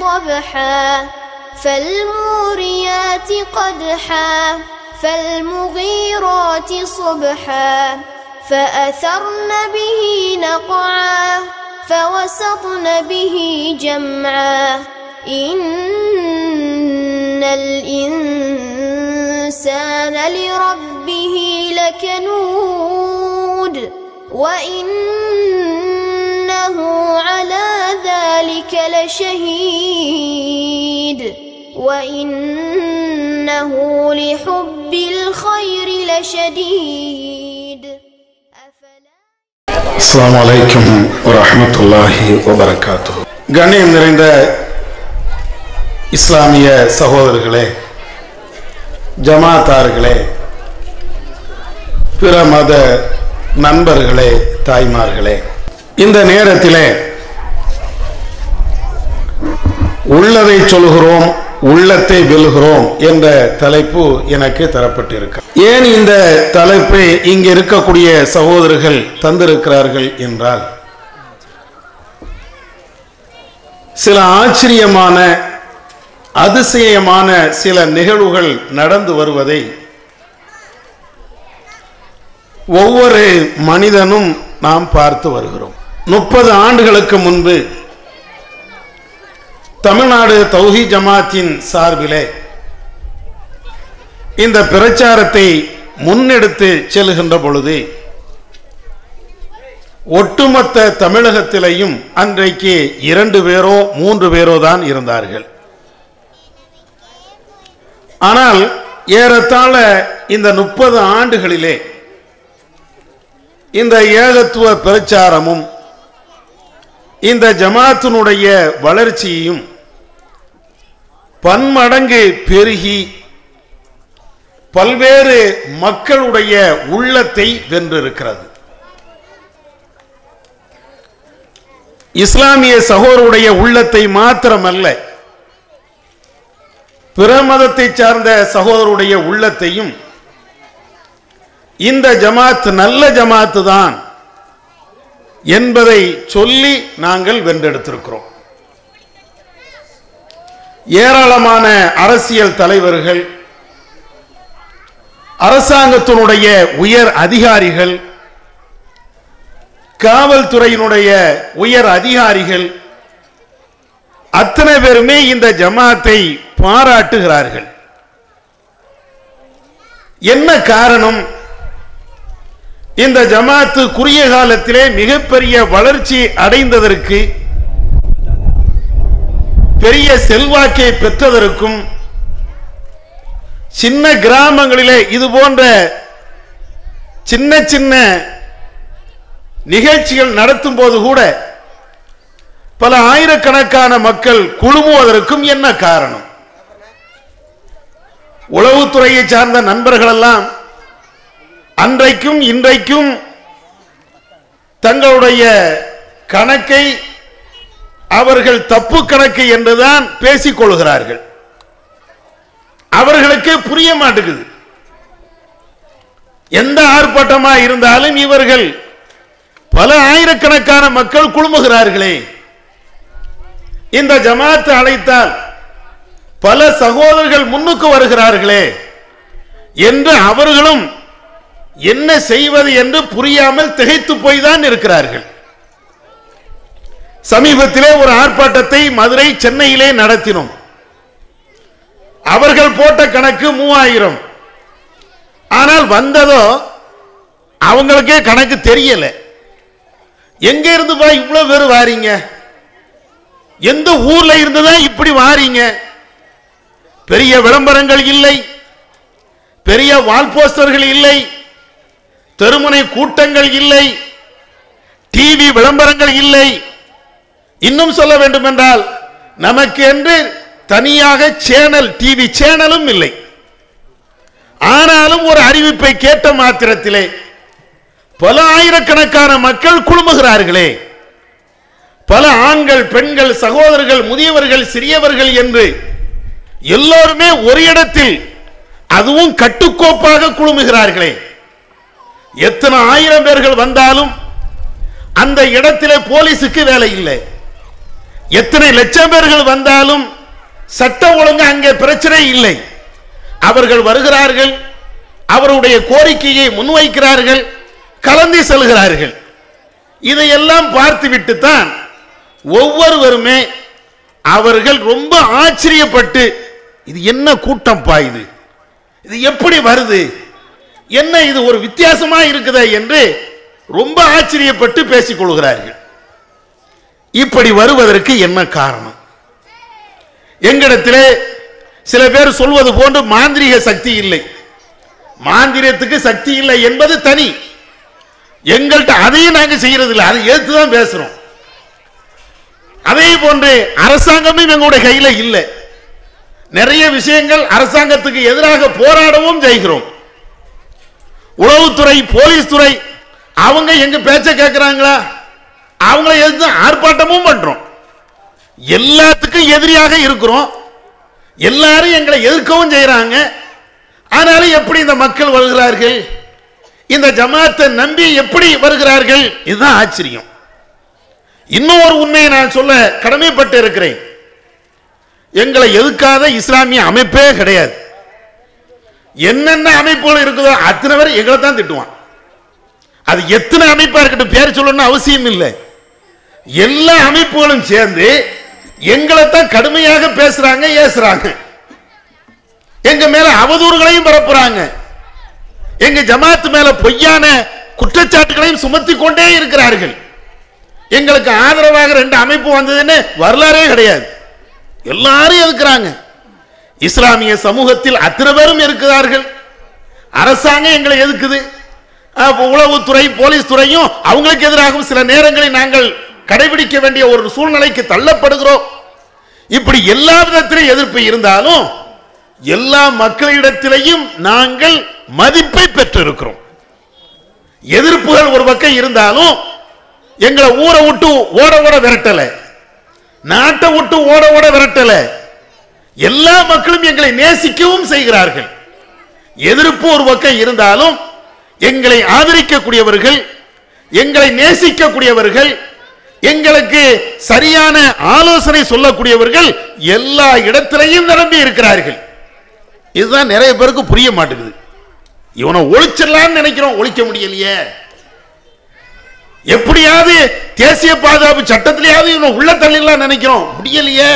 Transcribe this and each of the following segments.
قبحا فالموريات قدحا فالمغيرات صبحا فأثرن به نقعا فوسطن به جمعا إن الإنسان لربه لكنود وإنه على ذلك لشهيد وإنه لحب الخير لشديد أفلا அஸ்ஸலாமு அலைக்கும் வரஹ்மத்துல்லாஹி வபரகாத்து கண்ணியம் நிறைந்த இஸ்லாமிய சகோதரர்களே ஜமாத்தார்களே பிற மத நண்பர்களே தாய்மார்களே இந்த நேரத்திலே உள்ளதை சொல்கிறோம் உள்ளத்தை வெல்கிறோம் என்ற தலைப்பு எனக்கு தரப்பட்டிருக்கு ஏன் இந்த தலைப்பை இங்கே இருக்கக்கூடிய சகோதரர்கள் தந்திருக்கிறார்கள் என்றால் சில ஆச்சரியமான அதிசயமான சில நிகழ்வுகள் நடந்து வருவதை ஒவ்வொரு மனிதனும் நாம் பார்த்து வருகிறோம் முப்பது ஆண்டுகளுக்கு முன்பு தமிழ்நாடு தௌஹி ஜமாத்தின் சார்பிலே இந்த பிரச்சாரத்தை முன்னெடுத்து செல்கின்ற பொழுது ஒட்டுமொத்த தமிழகத்திலேயும் அன்றைக்கு இரண்டு பேரோ மூன்று பேரோ தான் இருந்தார்கள் ஆனால் ஏறத்தாழ இந்த முப்பது ஆண்டுகளிலே இந்த ஏகத்துவ பிரச்சாரமும் இந்த ஜமாத்தினுடைய வளர்ச்சியையும் பன்மடங்கு பெருகி பல்வேறு மக்களுடைய உள்ளத்தை வென்றிருக்கிறது இஸ்லாமிய சகோதரருடைய உள்ளத்தை மாத்திரமல்ல பிற மதத்தை சார்ந்த சகோதரருடைய உள்ளத்தையும் இந்த ஜமாத் நல்ல ஜமாத்து தான் என்பதை சொல்லி நாங்கள் வென்றெடுத்திருக்கிறோம் ஏராளமான அரசியல் தலைவர்கள் அரசாங்கத்தினுடைய உயர் அதிகாரிகள் காவல்துறையினுடைய உயர் அதிகாரிகள் அத்தனை பேருமே இந்த ஜமாத்தை பாராட்டுகிறார்கள் என்ன காரணம் இந்த ஜமாத்து குறுகிய காலத்திலே மிகப்பெரிய வளர்ச்சி அடைந்ததற்கு பெரிய செல்வாக்கை பெற்றதற்கும் சின்ன கிராமங்களிலே இது போன்ற சின்ன சின்ன நிகழ்ச்சிகள் நடத்தும் போது கூட பல ஆயிரக்கணக்கான மக்கள் குழுமுவதற்கும் என்ன காரணம் உளவுத்துறையை சார்ந்த நண்பர்கள் எல்லாம் அன்றைக்கும் இன்றைக்கும் தங்களுடைய கணக்கை அவர்கள் தப்பு கணக்கு என்றுதான் பேசிக் கொள்கிறார்கள் அவர்களுக்கு புரிய மாட்டேங்குது எந்த ஆர்ப்பாட்டமா இருந்தாலும் இவர்கள் பல ஆயிரக்கணக்கான மக்கள் குழுமுகிறார்களே இந்த ஜமாத்து அழைத்தால் பல சகோதரர்கள் முன்னுக்கு வருகிறார்களே என்று அவர்களும் என்ன செய்வது என்று புரியாமல் திகைத்து போய் தான் இருக்கிறார்கள் சமீபத்திலே ஒரு ஆர்ப்பாட்டத்தை மதுரை சென்னையிலே நடத்தினோம் அவர்கள் போட்ட கணக்கு மூவாயிரம் ஆனால் வந்ததோ அவங்களுக்கே கணக்கு தெரியல எங்க இருந்து பா இவ்வளவு பேர் வாரீங்க எந்த ஊர்ல இருந்துதான் இப்படி வாரீங்க பெரிய விளம்பரங்கள் இல்லை பெரிய வால் போஸ்டர்கள் இல்லை தெருமுனை கூட்டங்கள் இல்லை டிவி விளம்பரங்கள் இல்லை இன்னும் சொல்ல வேண்டும் என்றால் நமக்கு என்று தனியாக சேனல் டிவி சேனலும் இல்லை ஆனாலும் ஒரு அறிவிப்பை கேட்ட மாத்திரத்திலே பல ஆயிரக்கணக்கான மக்கள் குழுமுகிறார்களே பல ஆண்கள் பெண்கள் சகோதரர்கள் முதியவர்கள் சிறியவர்கள் என்று எல்லோருமே ஒரு இடத்தில் அதுவும் கட்டுக்கோப்பாக குழுமுகிறார்களே எத்தனை ஆயிரம் பேர்கள் வந்தாலும் அந்த இடத்திலே போலீஸுக்கு வேலை இல்லை எத்தனை லட்சம் பேர்கள் வந்தாலும் சட்ட ஒழுங்கு அங்கே பிரச்சனை இல்லை அவர்கள் வருகிறார்கள் அவருடைய கோரிக்கையை முன்வைக்கிறார்கள் கலந்து செல்கிறார்கள் இதையெல்லாம் பார்த்துவிட்டு தான் ஒவ்வொருவருமே அவர்கள் ரொம்ப ஆச்சரியப்பட்டு இது என்ன கூட்டம்ப்பா இது இது எப்படி வருது என்ன இது ஒரு வித்தியாசமா இருக்குதே என்று ரொம்ப ஆச்சரியப்பட்டு பேசிக் கொள்கிறார்கள் இப்படி வருவதற்கு என்ன காரணம் எங்களிடத்திலே சில பேர் சொல்வது போன்று மாந்திரிக சக்தி இல்லை மாந்திரியத்துக்கு சக்தி இல்லை என்பது தனி எங்கள்கிட்ட அதையும் நாங்க செய்யறது இல்லை அதை ஏத்து தான் பேசுறோம் அதே போன்று அரசாங்கமும் எங்களுடைய கையில இல்லை நிறைய விஷயங்கள் அரசாங்கத்துக்கு எதிராக போராடவும் செய்கிறோம் உளவுத்துறை போலீஸ் துறை அவங்க எங்க பேச்ச கேட்கிறாங்களா அவங்கள எதிர்த்து ஆர்ப்பாட்டமும் பண்றோம் எல்லாத்துக்கும் எதிரியாக இருக்கிறோம் எல்லாரும் எங்களை எதிர்க்கவும் செய்யறாங்க ஆனாலும் எப்படி இந்த மக்கள் வருகிறார்கள் இந்த ஜமாத்தை நம்பி எப்படி வருகிறார்கள் இதுதான் ஆச்சரியம் இன்னும் ஒரு உண்மையை நான் சொல்ல கடமைப்பட்டு இருக்கிறேன் எங்களை எதுக்காத இஸ்லாமிய அமைப்பே கிடையாது என்னென்ன அமைப்புகள் இருக்குதோ அத்தனை பேர் எங்களை தான் திட்டுவான் அது எத்தனை அமைப்பா இருக்கட்டும் பேர் சொல்லணும்னு அவசியம் இல்லை எல்லா அமைப்புகளும் சேர்ந்து எங்களை தான் கடுமையாக பேசுறாங்க ஏசுறாங்க எங்க மேல அவதூறுகளையும் பரப்புறாங்க எங்க ஜமாத்து மேல பொய்யான குற்றச்சாட்டுகளையும் சுமத்தி கொண்டே இருக்கிறார்கள் எங்களுக்கு ஆதரவாக ரெண்டு அமைப்பு வந்ததுன்னு வரலாறே கிடையாது எல்லாரும் எதுக்குறாங்க இஸ்லாமிய சமூகத்தில் அத்தனை பேரும் இருக்கிறார்கள் அரசாங்கம் எங்களை எதுக்குது அப்ப உளவுத்துறை போலீஸ் துறையும் அவங்களுக்கு எதிராகவும் சில நேரங்களில் நாங்கள் கடைபிடிக்க வேண்டிய ஒரு சூழ்நிலைக்கு தள்ளப்படுகிறோம் இப்படி எல்லா விதத்திலும் எதிர்ப்பு இருந்தாலும் எல்லா மக்களிடத்திலையும் நாங்கள் மதிப்பை பெற்றிருக்கிறோம் எதிர்ப்புகள் ஒரு பக்கம் இருந்தாலும் எங்களை ஊரை விட்டு ஓட ஓட விரட்டல நாட்டை விட்டு ஓட ஓட விரட்டல எல்லா மக்களும் எங்களை நேசிக்கவும் செய்கிறார்கள் எதிர்ப்பு ஒரு பக்கம் இருந்தாலும் எங்களை ஆதரிக்கக்கூடியவர்கள் எங்களை நேசிக்கக்கூடியவர்கள் எங்களுக்கு சரியான ஆலோசனை சொல்லக்கூடியவர்கள் எல்லா இடத்திலையும் நிரம்பி இருக்கிறார்கள் இதுதான் நிறைய பேருக்கு புரிய மாட்டேங்குது இவனை ஒழிச்சிடலாம்னு நினைக்கிறோம் ஒழிக்க முடியலையே எப்படியாவது தேசிய பாதுகாப்பு சட்டத்திலேயாவது இவனை உள்ள தள்ளிடலாம் நினைக்கிறோம் முடியலையே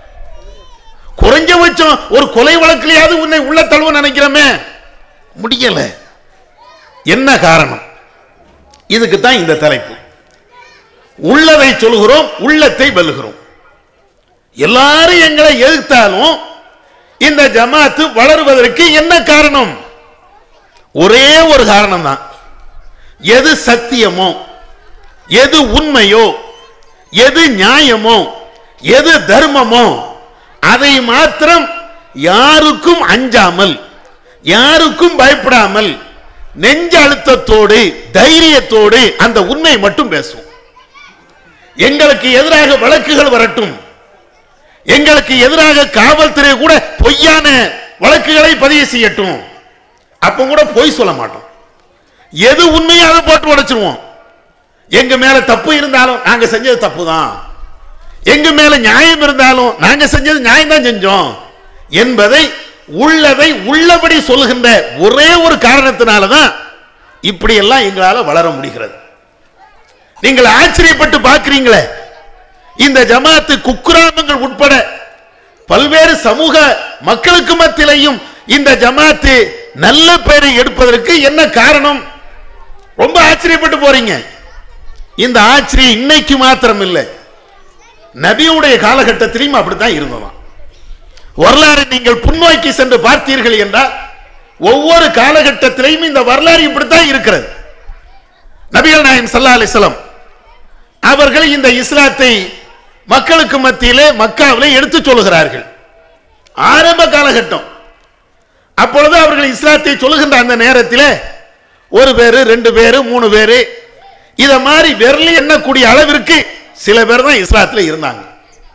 குறைஞ்சபட்சம் ஒரு கொலை வழக்கிலேயாவது உன்னை உள்ள தழுவ நினைக்கிறோமே முடியல என்ன காரணம் இதுக்கு தான் இந்த தலைப்பு உள்ளதை சொல்கிறோம் உள்ளத்தை வெல்கிறோம் எல்லாரும் எங்களை எதிர்த்தாலும் இந்த ஜமாத்து வளருவதற்கு என்ன காரணம் ஒரே ஒரு காரணம் தான் எது சத்தியமோ எது உண்மையோ எது நியாயமோ எது தர்மமோ அதை மாத்திரம் யாருக்கும் அஞ்சாமல் யாருக்கும் பயப்படாமல் நெஞ்ச அழுத்தத்தோடு தைரியத்தோடு அந்த உண்மை மட்டும் பேசுவோம் எங்களுக்கு எதிராக வழக்குகள் வரட்டும் எங்களுக்கு எதிராக காவல்துறை கூட பொய்யான வழக்குகளை பதிவு செய்யட்டும் அப்ப கூட பொய் சொல்ல மாட்டோம் எது உண்மையோ அதை போட்டு உடைச்சிருவோம் எங்க மேல தப்பு இருந்தாலும் நாங்க செஞ்சது தப்பு தான் எங்க மேல நியாயம் இருந்தாலும் நாங்க செஞ்சது நியாயம் தான் செஞ்சோம் என்பதை உள்ளதை உள்ளபடி சொல்லுகின்ற ஒரே ஒரு காரணத்தினால தான் இப்படி எல்லாம் எங்களால வளர முடிகிறது நீங்கள் ஆச்சரியப்பட்டு பார்க்கிறீங்களே இந்த ஜமாத்து குக்கிராமங்கள் உட்பட பல்வேறு சமூக மக்களுக்கு மத்தியிலையும் இந்த ஜமாத்து நல்ல பெயரை எடுப்பதற்கு என்ன காரணம் ரொம்ப ஆச்சரியப்பட்டு போறீங்க இந்த ஆச்சரியம் இன்னைக்கு மாத்திரம் இல்லை நபியுடைய காலகட்டத்திலையும் அப்படித்தான் இருந்ததாம் வரலாறு நீங்கள் புன்னோக்கி சென்று பார்த்தீர்கள் என்றால் ஒவ்வொரு காலகட்டத்திலையும் இந்த வரலாறு இப்படித்தான் இருக்கிறது நபிகள் நாயம் சல்லா அலிஸ்லாம் அவர்கள் இந்த இஸ்லாத்தை மக்களுக்கு மத்தியிலே மக்காவிலே எடுத்து சொல்லுகிறார்கள் ஆரம்ப காலகட்டம் அப்பொழுது அவர்கள் இஸ்லாத்தை சொல்லுகின்ற அந்த நேரத்தில் ஒரு பேரு ரெண்டு பேரு மூணு பேரு இத மாதிரி விரல் எண்ணக்கூடிய அளவிற்கு சில பேர் தான் இஸ்லாத்தில் இருந்தாங்க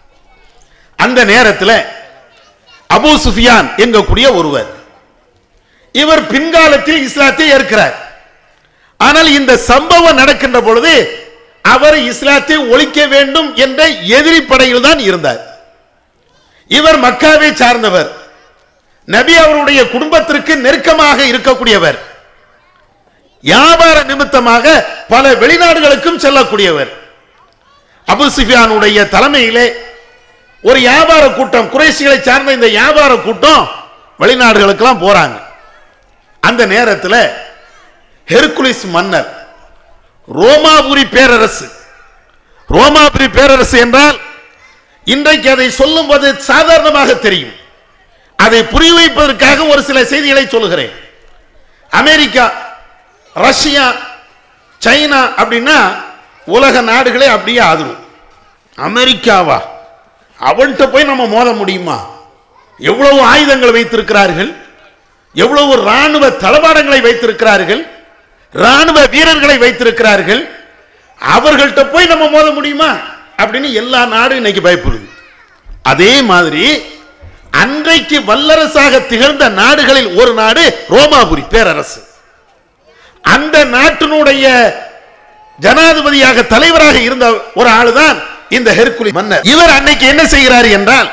அந்த நேரத்தில் அபூ சுஃபியான் எங்கக்கூடிய ஒருவர் இவர் பின்காலத்தில் இஸ்லாத்தை ஏற்கிறார் ஆனால் இந்த சம்பவம் நடக்கின்ற பொழுது அவர் இஸ்லாத்தை ஒழிக்க வேண்டும் என்ற எதிரி படையில் தான் இருந்தார் இவர் மக்காவை சார்ந்தவர் நபி அவருடைய குடும்பத்திற்கு நெருக்கமாக இருக்கக்கூடியவர் வியாபார நிமித்தமாக பல வெளிநாடுகளுக்கும் செல்லக்கூடியவர் அபு சுஃபியானுடைய தலைமையிலே ஒரு வியாபார கூட்டம் குறைசிகளை சார்ந்த இந்த வியாபார கூட்டம் வெளிநாடுகளுக்கெல்லாம் போறாங்க அந்த நேரத்தில் ஹெர்குலிஸ் மன்னர் ரோமாபுரி பேரரசு ரோமாபுரி பேரரசு என்றால் இன்றைக்கு அதை சொல்லும்போது சாதாரணமாக தெரியும் அதை புரிய வைப்பதற்காக ஒரு சில செய்திகளை சொல்லுகிறேன் அமெரிக்கா ரஷ்யா சைனா அப்படின்னா உலக நாடுகளே அப்படியே ஆதரும் அமெரிக்காவா அவன்கிட்ட போய் நம்ம மோத முடியுமா எவ்வளவு ஆயுதங்கள் வைத்திருக்கிறார்கள் எவ்வளவு ராணுவ தளவாடங்களை வைத்திருக்கிறார்கள் ராணுவ வீரர்களை வைத்திருக்கிறார்கள் அவர்கள்ட்ட போய் நம்ம மோத முடியுமா அப்படின்னு எல்லா நாடும் இன்னைக்கு பயப்படுது அதே மாதிரி அன்றைக்கு வல்லரசாக திகழ்ந்த நாடுகளில் ஒரு நாடு ரோமாபுரி பேரரசு அந்த நாட்டினுடைய ஜனாதிபதியாக தலைவராக இருந்த ஒரு ஆளுதான் இந்த ஹெர்குலி மன்னர் இவர் அன்னைக்கு என்ன செய்கிறார் என்றால்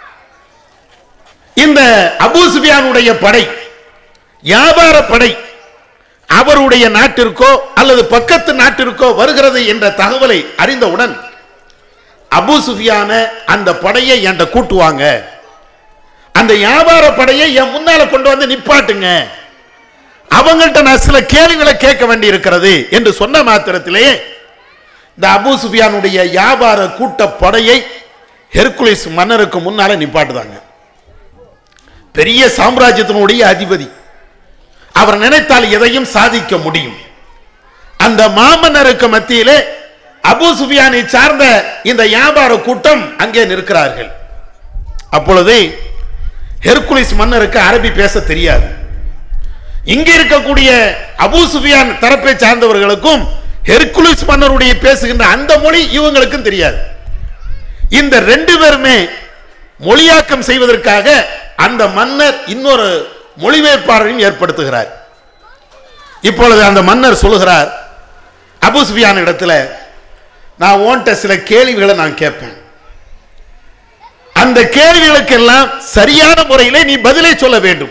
இந்த அபூ சுஃபியானுடைய படை வியாபார படை அவருடைய நாட்டிற்கோ அல்லது பக்கத்து நாட்டிற்கோ வருகிறது என்ற தகவலை அறிந்தவுடன் அபூ சுஃபியான அந்த படையை என்கிட்ட கூட்டுவாங்க அந்த வியாபார படையை என் முன்னால கொண்டு வந்து நிப்பாட்டுங்க அவங்கள்ட்ட நான் சில கேள்விகளை கேட்க வேண்டி இருக்கிறது என்று சொன்ன மாத்திரத்திலேயே இந்த அபூ சுஃபியானுடைய வியாபார கூட்ட படையை ஹெர்குலிஸ் மன்னருக்கு முன்னால நிப்பாட்டுதாங்க பெரிய சாம்ராஜ்யத்தினுடைய அதிபதி அவர் நினைத்தால் எதையும் சாதிக்க முடியும் அந்த மாமன்னருக்கு மத்தியிலே அபூ சுஃபியானை சார்ந்த இந்த வியாபார கூட்டம் அங்கே நிற்கிறார்கள் அப்பொழுது ஹெர்குலிஸ் மன்னருக்கு அரபி பேச தெரியாது இங்க இருக்கக்கூடிய அபூ சுஃபியான் தரப்பை சார்ந்தவர்களுக்கும் ஹெர்குலிஸ் மன்னருடைய பேசுகின்ற அந்த மொழி இவங்களுக்கும் தெரியாது இந்த ரெண்டு பேருமே மொழியாக்கம் செய்வதற்காக அந்த மன்னர் இன்னொரு மொழிபெயர்ப்பாளரையும் ஏற்படுத்துகிறார் இப்பொழுது அந்த மன்னர் சொல்லுகிறார் அபூ சுஃபியான் இடத்துல நான் ஓன்ட்ட சில கேள்விகளை நான் கேட்பேன் அந்த கேள்விகளுக்கெல்லாம் சரியான முறையிலே நீ பதிலை சொல்ல வேண்டும்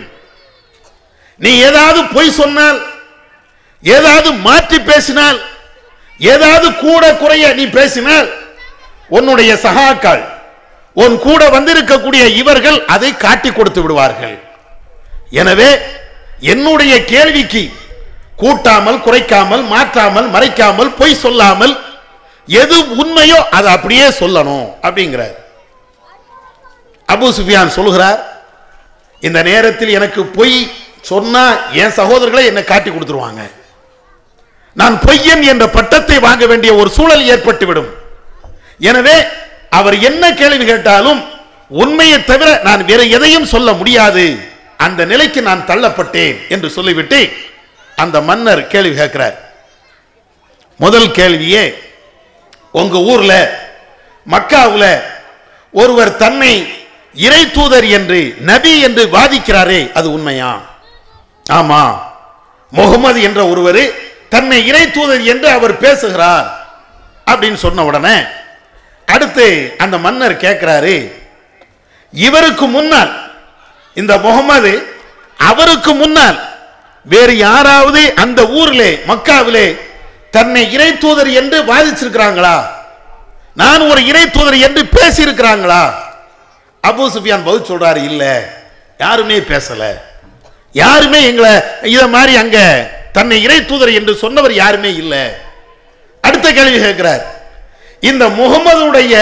நீ ஏதாவது பொய் சொன்னால் ஏதாவது மாற்றி பேசினால் ஏதாவது கூட குறைய நீ பேசினால் உன்னுடைய சகாக்கள் உன் கூட வந்திருக்கக்கூடிய இவர்கள் அதை காட்டி கொடுத்து விடுவார்கள் எனவே என்னுடைய கேள்விக்கு கூட்டாமல் குறைக்காமல் மாற்றாமல் மறைக்காமல் பொய் சொல்லாமல் எது உண்மையோ அதை அப்படியே சொல்லணும் அப்படிங்கிறார் அபு சுஃபியான் சொல்லுகிறார் இந்த நேரத்தில் எனக்கு பொய் சொன்னா என் சகோதரர்களை என்னை காட்டி கொடுத்துருவாங்க நான் பொய்யன் என்ற பட்டத்தை வாங்க வேண்டிய ஒரு சூழல் ஏற்பட்டுவிடும் எனவே அவர் என்ன கேள்வி கேட்டாலும் உண்மையை தவிர நான் வேற எதையும் சொல்ல முடியாது அந்த நிலைக்கு நான் தள்ளப்பட்டேன் என்று சொல்லிவிட்டு அந்த மன்னர் கேள்வி கேட்கிறார் முதல் கேள்வியே உங்க ஊர்ல மக்காவுல ஒருவர் தன்னை இறை தூதர் என்று நபி என்று வாதிக்கிறாரே அது உண்மையா ஆமா முகமது என்ற ஒருவர் தன்னை இறை தூதர் என்று அவர் பேசுகிறார் அப்படின்னு சொன்ன உடனே அடுத்து அந்த மன்னர் கேட்கிறாரு இவருக்கு முன்னால் இந்த முகமது அவருக்கு முன்னால் வேறு யாராவது அந்த ஊரிலே மக்காவிலே தன்னை இறை தூதர் என்று வாதிச்சிருக்கிறாங்களா நான் ஒரு இறை தூதர் என்று பேசி இருக்கிறாங்களா அபு சுஃபியான் பதில் சொல்றாரு இல்ல யாருமே பேசல யாருமே எங்களை இத மாதிரி அங்க தன்னை இறை தூதர் என்று சொன்னவர் யாருமே இல்ல அடுத்த கேள்வி கேட்கிறார் இந்த முகமதுடைய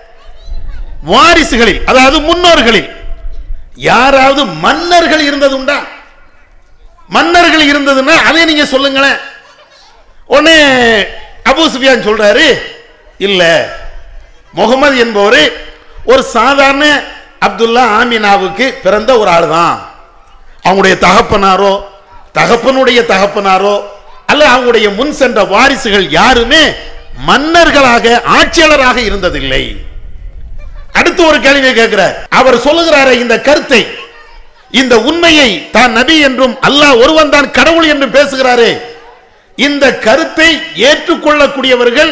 வாரிசுகளில் அதாவது முன்னோர்களில் யாராவது மன்னர்கள் இருந்தது உண்டா மன்னர்கள் இருந்ததுன்னா அதை நீங்க சொல்லுங்களேன் உடனே அபு சுஃபியான் சொல்றாரு இல்ல முகமது என்பவர் ஒரு சாதாரண அப்துல்லா ஆமினாவுக்கு பிறந்த ஒரு ஆள் தான் அவங்களுடைய தகப்பனாரோ தகப்பனுடைய தகப்பனாரோ அல்ல அவங்களுடைய முன் சென்ற வாரிசுகள் யாருமே மன்னர்களாக ஆட்சியாளராக இருந்ததில்லை அடுத்து ஒரு கேள்வியை கேட்கிறார் அவர் சொல்லுகிறாரே இந்த கருத்தை இந்த உண்மையை தான் நபி என்றும் அல்லாஹ் ஒருவன் தான் கடவுள் என்றும் பேசுகிறாரே இந்த கருத்தை ஏற்றுக்கொள்ளக்கூடியவர்கள்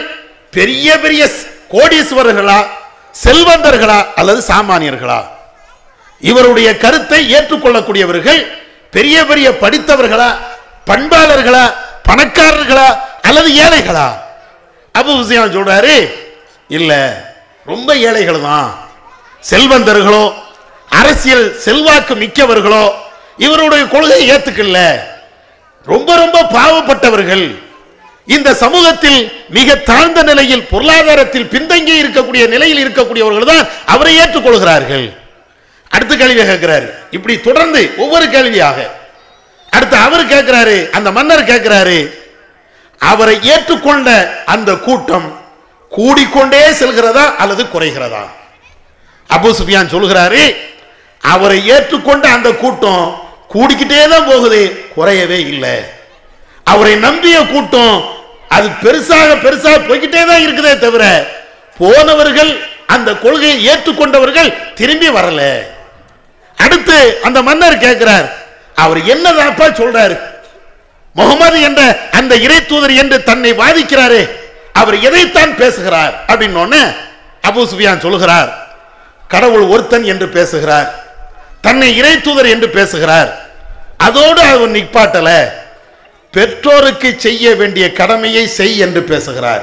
பெரிய பெரிய ஸ்- கோடீஸ்வரர்களா செல்வந்தர்களா அல்லது சாமானியர்களா இவருடைய கருத்தை ஏற்றுக்கொள்ளக்கூடியவர்கள் பெரிய பெரிய படித்தவர்களா பண்பாளர்களா பணக்காரர்களா அல்லது ஏழைகளா அபு ஹுசைன் சொல்றாரு இல்ல ரொம்ப ஏழைகள் தான் செல்வந்தர்களோ அரசியல் செல்வாக்கு மிக்கவர்களோ இவருடைய கொள்கையை ஏத்துக்கல ரொம்ப ரொம்ப பாவப்பட்டவர்கள் இந்த சமூகத்தில் மிக தாழ்ந்த நிலையில் பொருளாதாரத்தில் பின்தங்கி இருக்கக்கூடிய நிலையில் இருக்கக்கூடியவர்கள் தான் அவரை ஏற்றுக்கொள்கிறார்கள் அடுத்த கேள்வி கேட்கிறாரு இப்படி தொடர்ந்து ஒவ்வொரு கேள்வியாக அடுத்து அவர் கேட்கிறாரு அந்த மன்னர் கேட்கிறாரு அவரை ஏற்றுக்கொண்ட அந்த கூட்டம் கூடிக்கொண்டே செல்கிறதா அல்லது குறைகிறதா அபு சுஃபியான் சொல்கிறாரு அவரை ஏற்றுக்கொண்ட அந்த கூட்டம் கூடிக்கிட்டே தான் போகுது குறையவே இல்லை அவரை நம்பிய கூட்டம் அது பெருசாக பெருசாக போய்கிட்டே தான் இருக்குதே தவிர போனவர்கள் அந்த கொள்கையை ஏற்றுக்கொண்டவர்கள் திரும்பி வரல அடுத்து அந்த மன்னர் கேட்கிறார் அவர் என்னதாப்பா சொல்றாரு முகமது என்ற அந்த இறை தூதர் என்று தன்னை வாதிக்கிறாரே அவர் எதைத்தான் பேசுகிறார் அப்படின்னு அபு சுஃபியான் சொல்லுகிறார் கடவுள் ஒருத்தன் என்று பேசுகிறார் தன்னை இறை தூதர் என்று பேசுகிறார் அதோடு அவர் நிப்பாட்டல பெற்றோருக்கு செய்ய வேண்டிய கடமையை செய் என்று பேசுகிறார்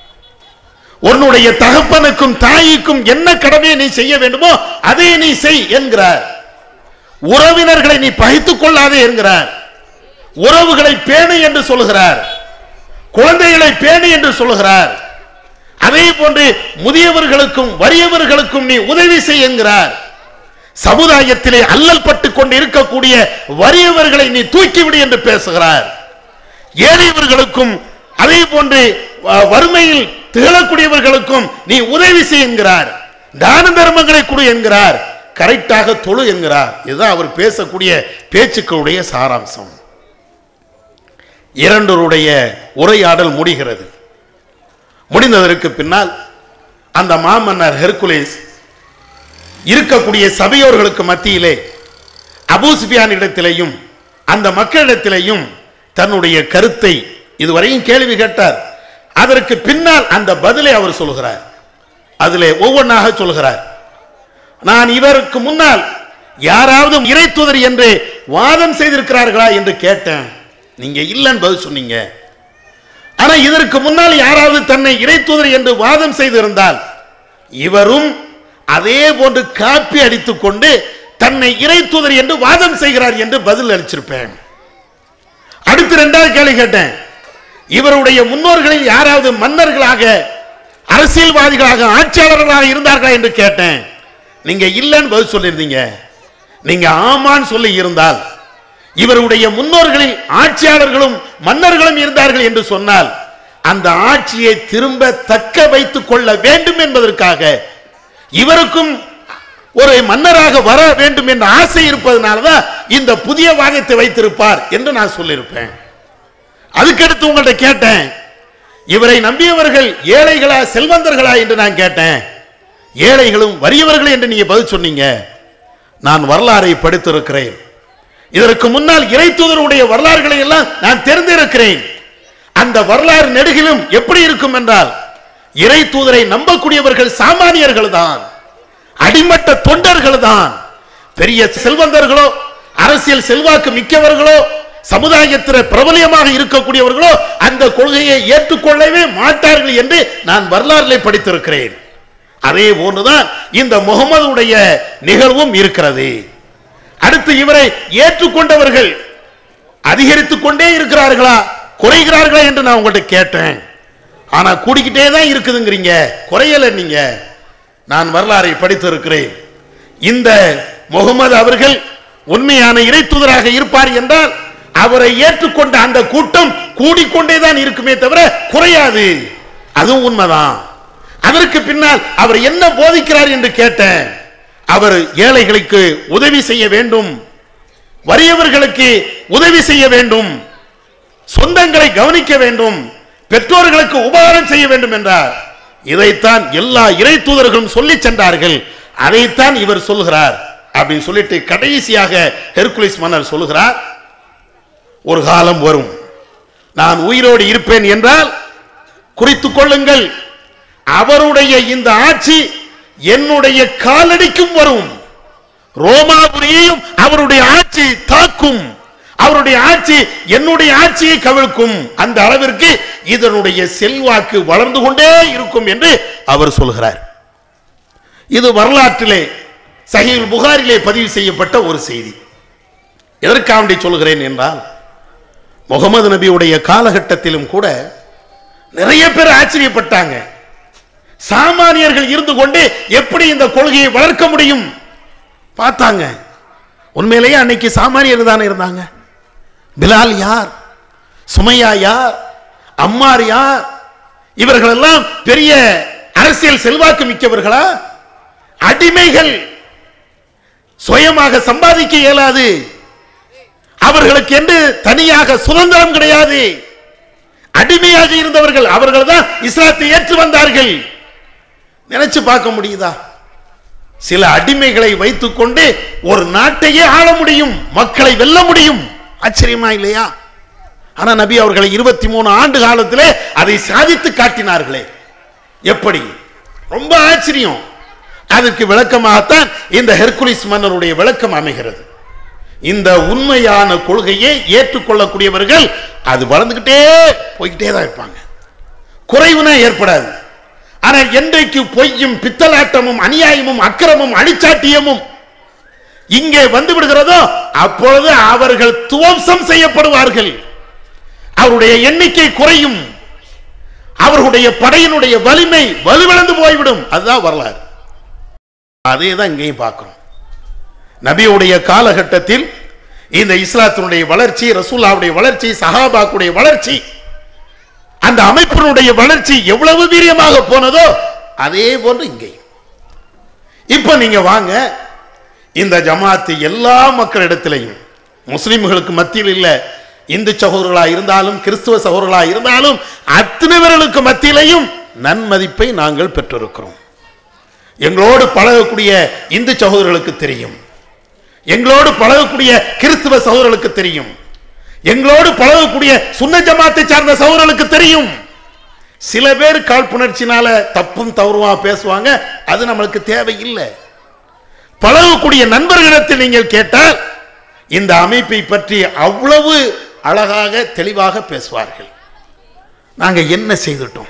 உன்னுடைய தகப்பனுக்கும் தாய்க்கும் என்ன கடமையை நீ செய்ய வேண்டுமோ அதை நீ செய் என்கிறார் உறவினர்களை நீ பகைத்துக் கொள்ளாதே என்கிறார் உறவுகளை பேணு என்று சொல்லுகிறார் குழந்தைகளை பேணு என்று சொல்லுகிறார் அதே போன்று முதியவர்களுக்கும் வறியவர்களுக்கும் நீ உதவி செய் என்கிறார் சமுதாயத்திலே அல்லல் பட்டு கொண்டு இருக்கக்கூடிய வறியவர்களை நீ தூக்கிவிடு என்று பேசுகிறார் ஏழையவர்களுக்கும் அதே போன்று வ- வறுமையில் திகழக்கூடியவர்களுக்கும் நீ உதவி செய் என்கிறார் தான தர்மங்களை கொடு என்கிறார் கரெக்டாக தொழு என்கிறார் இதுதான் அவர் பேசக்கூடிய பேச்சுக்களுடைய சாராம்சம் இரண்டருடைய உரையாடல் முடிகிறது முடிந்ததற்கு பின்னால் அந்த மாமன்னர் ஹெர்குலேஸ் இருக்கக்கூடிய சபையோர்களுக்கு மத்தியிலே அபூ சுஃபியான் இடத்திலேயும் அந்த மக்களிடத்திலேயும் தன்னுடைய கருத்தை இதுவரையும் கேள்வி கேட்டார் அதற்கு பின்னால் அந்த பதிலை அவர் சொல்கிறார் அதிலே ஒவ்வொன்றாக சொல்கிறார் நான் இவருக்கு முன்னால் யாராவது இறை தூதர் என்று வாதம் செய்திருக்கிறார்களா என்று கேட்டேன் நீங்க இல்லைன்னு பதில் சொன்னீங்க ஆனா இதற்கு முன்னால் யாராவது தன்னை இறை தூதர் என்று வாதம் செய்திருந்தால் இவரும் அதே போன்று காப்பி அடித்துக் கொண்டு தன்னை இறை தூதர் என்று வாதம் செய்கிறார் என்று பதில் அளிச்சிருப்பேன் அடுத்து இரண்டாவது கேள்வி கேட்டேன் இவருடைய முன்னோர்களில் யாராவது மன்னர்களாக அரசியல்வாதிகளாக ஆட்சியாளர்களாக இருந்தார்களா என்று கேட்டேன் நீங்க இல்லைன்னு பதில் சொல்லியிருந்தீங்க நீங்க ஆமான்னு சொல்லி இருந்தால் இவருடைய முன்னோர்களில் ஆட்சியாளர்களும் மன்னர்களும் இருந்தார்கள் என்று சொன்னால் அந்த ஆட்சியை திரும்ப தக்க வைத்துக் கொள்ள வேண்டும் என்பதற்காக இவருக்கும் ஒரு மன்னராக வர வேண்டும் என்ற ஆசை இருப்பதனாலதான் இந்த புதிய வாதத்தை வைத்திருப்பார் என்று நான் சொல்லியிருப்பேன் அதுக்கடுத்து உங்கள்ட்ட கேட்டேன் இவரை நம்பியவர்கள் ஏழைகளா செல்வந்தர்களா என்று நான் கேட்டேன் ஏழைகளும் வறியவர்கள் என்று நீங்க பதில் சொன்னீங்க நான் வரலாறை படித்திருக்கிறேன் இதற்கு முன்னால் இறை தூதருடைய வரலாறுகளை எல்லாம் நான் தெரிந்திருக்கிறேன் அந்த வரலாறு நெடுகிலும் எப்படி இருக்கும் என்றால் இறை தூதரை நம்பக்கூடியவர்கள் சாமானியர்கள் தான் அடிமட்ட தொண்டர்கள் தான் பெரிய செல்வந்தர்களோ அரசியல் செல்வாக்கு மிக்கவர்களோ சமுதாயத்தில் பிரபலியமாக இருக்கக்கூடியவர்களோ அந்த கொள்கையை ஏற்றுக்கொள்ளவே மாட்டார்கள் என்று நான் வரலாறுகளை படித்திருக்கிறேன் அதே போன்றுதான் இந்த முகமதுடைய நிகழ்வும் இருக்கிறது அடுத்து இவரை ஏற்றுக்கொண்டவர்கள் அதிகரித்துக் கொண்டே இருக்கிறார்களா குறைகிறார்களா என்று நான் உங்கள்கிட்ட கேட்டேன் ஆனா கூடிக்கிட்டே தான் இருக்குதுங்கிறீங்க குறையல நீங்க நான் வரலாறை படித்திருக்கிறேன் இந்த முகமது அவர்கள் உண்மையான இறை தூதராக இருப்பார் என்றால் அவரை ஏற்றுக்கொண்ட அந்த கூட்டம் கூடிக்கொண்டே தான் இருக்குமே தவிர குறையாது அதுவும் உண்மைதான் அதற்கு பின்னால் அவர் என்ன போதிக்கிறார் என்று கேட்டேன் அவர் ஏழைகளுக்கு உதவி செய்ய வேண்டும் வறியவர்களுக்கு உதவி செய்ய வேண்டும் சொந்தங்களை கவனிக்க வேண்டும் பெற்றோர்களுக்கு உபகாரம் செய்ய வேண்டும் என்றார் இதைத்தான் எல்லா இறை தூதர்களும் சொல்லி சென்றார்கள் அதைத்தான் இவர் சொல்கிறார் அப்படின்னு சொல்லிட்டு கடைசியாக ஹெர்குலிஸ் மன்னர் சொல்லுகிறார் ஒரு காலம் வரும் நான் உயிரோடு இருப்பேன் என்றால் குறித்துக் கொள்ளுங்கள் அவருடைய இந்த ஆட்சி என்னுடைய காலடிக்கும் வரும் ரோமாபுரியையும் அவருடைய ஆட்சி தாக்கும் அவருடைய ஆட்சி என்னுடைய ஆட்சியை கவிழ்க்கும் அந்த அளவிற்கு இதனுடைய செல்வாக்கு வளர்ந்து கொண்டே இருக்கும் என்று அவர் சொல்கிறார் இது வரலாற்றிலே சஹீல் புகாரிலே பதிவு செய்யப்பட்ட ஒரு செய்தி எதற்காக வேண்டி சொல்கிறேன் என்றால் முகமது நபியுடைய காலகட்டத்திலும் கூட நிறைய பேர் ஆச்சரியப்பட்டாங்க சாமானியர்கள் இருந்து கொண்டு எப்படி இந்த கொள்கையை வளர்க்க முடியும் பார்த்தாங்க உண்மையிலேயே அன்னைக்கு சாமானியர் தானே இருந்தாங்க பிலால் யார் சுமையா யார் அம்மார் யார் இவர்கள் எல்லாம் பெரிய அரசியல் செல்வாக்கு மிக்கவர்களா அடிமைகள் சுயமாக சம்பாதிக்க இயலாது அவர்களுக்கு என்று தனியாக சுதந்திரம் கிடையாது அடிமையாக இருந்தவர்கள் அவர்கள் தான் இஸ்லாத்தை ஏற்று வந்தார்கள் நினைச்சு பார்க்க முடியுதா சில அடிமைகளை வைத்துக்கொண்டு ஒரு நாட்டையே ஆள முடியும் மக்களை வெல்ல முடியும் ஆச்சரியமா இல்லையா ஆனா நபி அவர்களை இருபத்தி மூணு ஆண்டு காலத்திலே அதை சாதித்து காட்டினார்களே எப்படி ரொம்ப ஆச்சரியம் அதற்கு விளக்கமாகத்தான் இந்த ஹெர்குலிஸ் மன்னருடைய விளக்கம் அமைகிறது இந்த உண்மையான கொள்கையை ஏற்றுக்கொள்ளக்கூடியவர்கள் அது வளர்ந்துகிட்டே போய்கிட்டே தான் இருப்பாங்க குறைவுனா ஏற்படாது ஆனால் என்றைக்கு பொய்யும் பித்தலாட்டமும் அநியாயமும் அக்கிரமும் அடிச்சாட்டியமும் இங்கே வந்து விடுகிறதோ அப்பொழுது அவர்கள் துவம்சம் செய்யப்படுவார்கள் அவருடைய எண்ணிக்கை குறையும் அவர்களுடைய படையினுடைய வலிமை வலுவிழந்து போய்விடும் அதுதான் வரலாறு அதே தான் இங்கேயும் பார்க்கிறோம் நபியுடைய காலகட்டத்தில் இந்த இஸ்லாத்தினுடைய வளர்ச்சி ரசூல்லாவுடைய வளர்ச்சி சஹாபாக்குடைய வளர்ச்சி அந்த அமைப்பினுடைய வளர்ச்சி எவ்வளவு வீரியமாக போனதோ அதே போன்று இங்கே இப்ப நீங்க வாங்க இந்த ஜமாத்து எல்லா மக்களிடத்திலையும் முஸ்லிம்களுக்கு மத்தியில் இல்ல இந்து சகோதரர்களா இருந்தாலும் கிறிஸ்துவ சகோதரர்களா இருந்தாலும் அத்தனை பேர்களுக்கு மத்தியிலையும் நன்மதிப்பை நாங்கள் பெற்றிருக்கிறோம் எங்களோடு பழகக்கூடிய இந்து சகோதரர்களுக்கு தெரியும் எங்களோடு பழகக்கூடிய கிறிஸ்துவ சகோதரர்களுக்கு தெரியும் எங்களோடு பழகக்கூடிய சுன்ன ஜமாத்தை சார்ந்த சகோதரர்களுக்கு தெரியும் சில பேர் காழ்ப்புணர்ச்சினால தப்பும் தவறுமா பேசுவாங்க அது நம்மளுக்கு தேவையில்லை பழகக்கூடிய நண்பர்களிடத்தில் நீங்கள் கேட்டால் இந்த அமைப்பை பற்றி அவ்வளவு அழகாக தெளிவாக பேசுவார்கள் நாங்க என்ன செய்துட்டோம்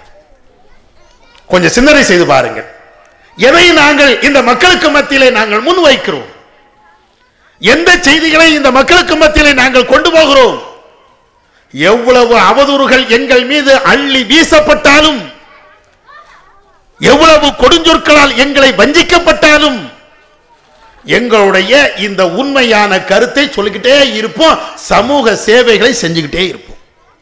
கொஞ்சம் சிந்தனை செய்து பாருங்கள் எதை நாங்கள் இந்த மக்களுக்கு மத்தியிலே நாங்கள் முன்வைக்கிறோம் எந்த செய்திகளை இந்த மக்களுக்கு மத்தியிலே நாங்கள் கொண்டு போகிறோம் எவ்வளவு அவதூறுகள் எங்கள் மீது அள்ளி வீசப்பட்டாலும் எவ்வளவு கொடுஞ்சொற்களால் எங்களை வஞ்சிக்கப்பட்டாலும் எங்களுடைய இந்த உண்மையான கருத்தை சொல்லிக்கிட்டே இருப்போம் சமூக சேவைகளை செஞ்சுக்கிட்டே இருப்போம்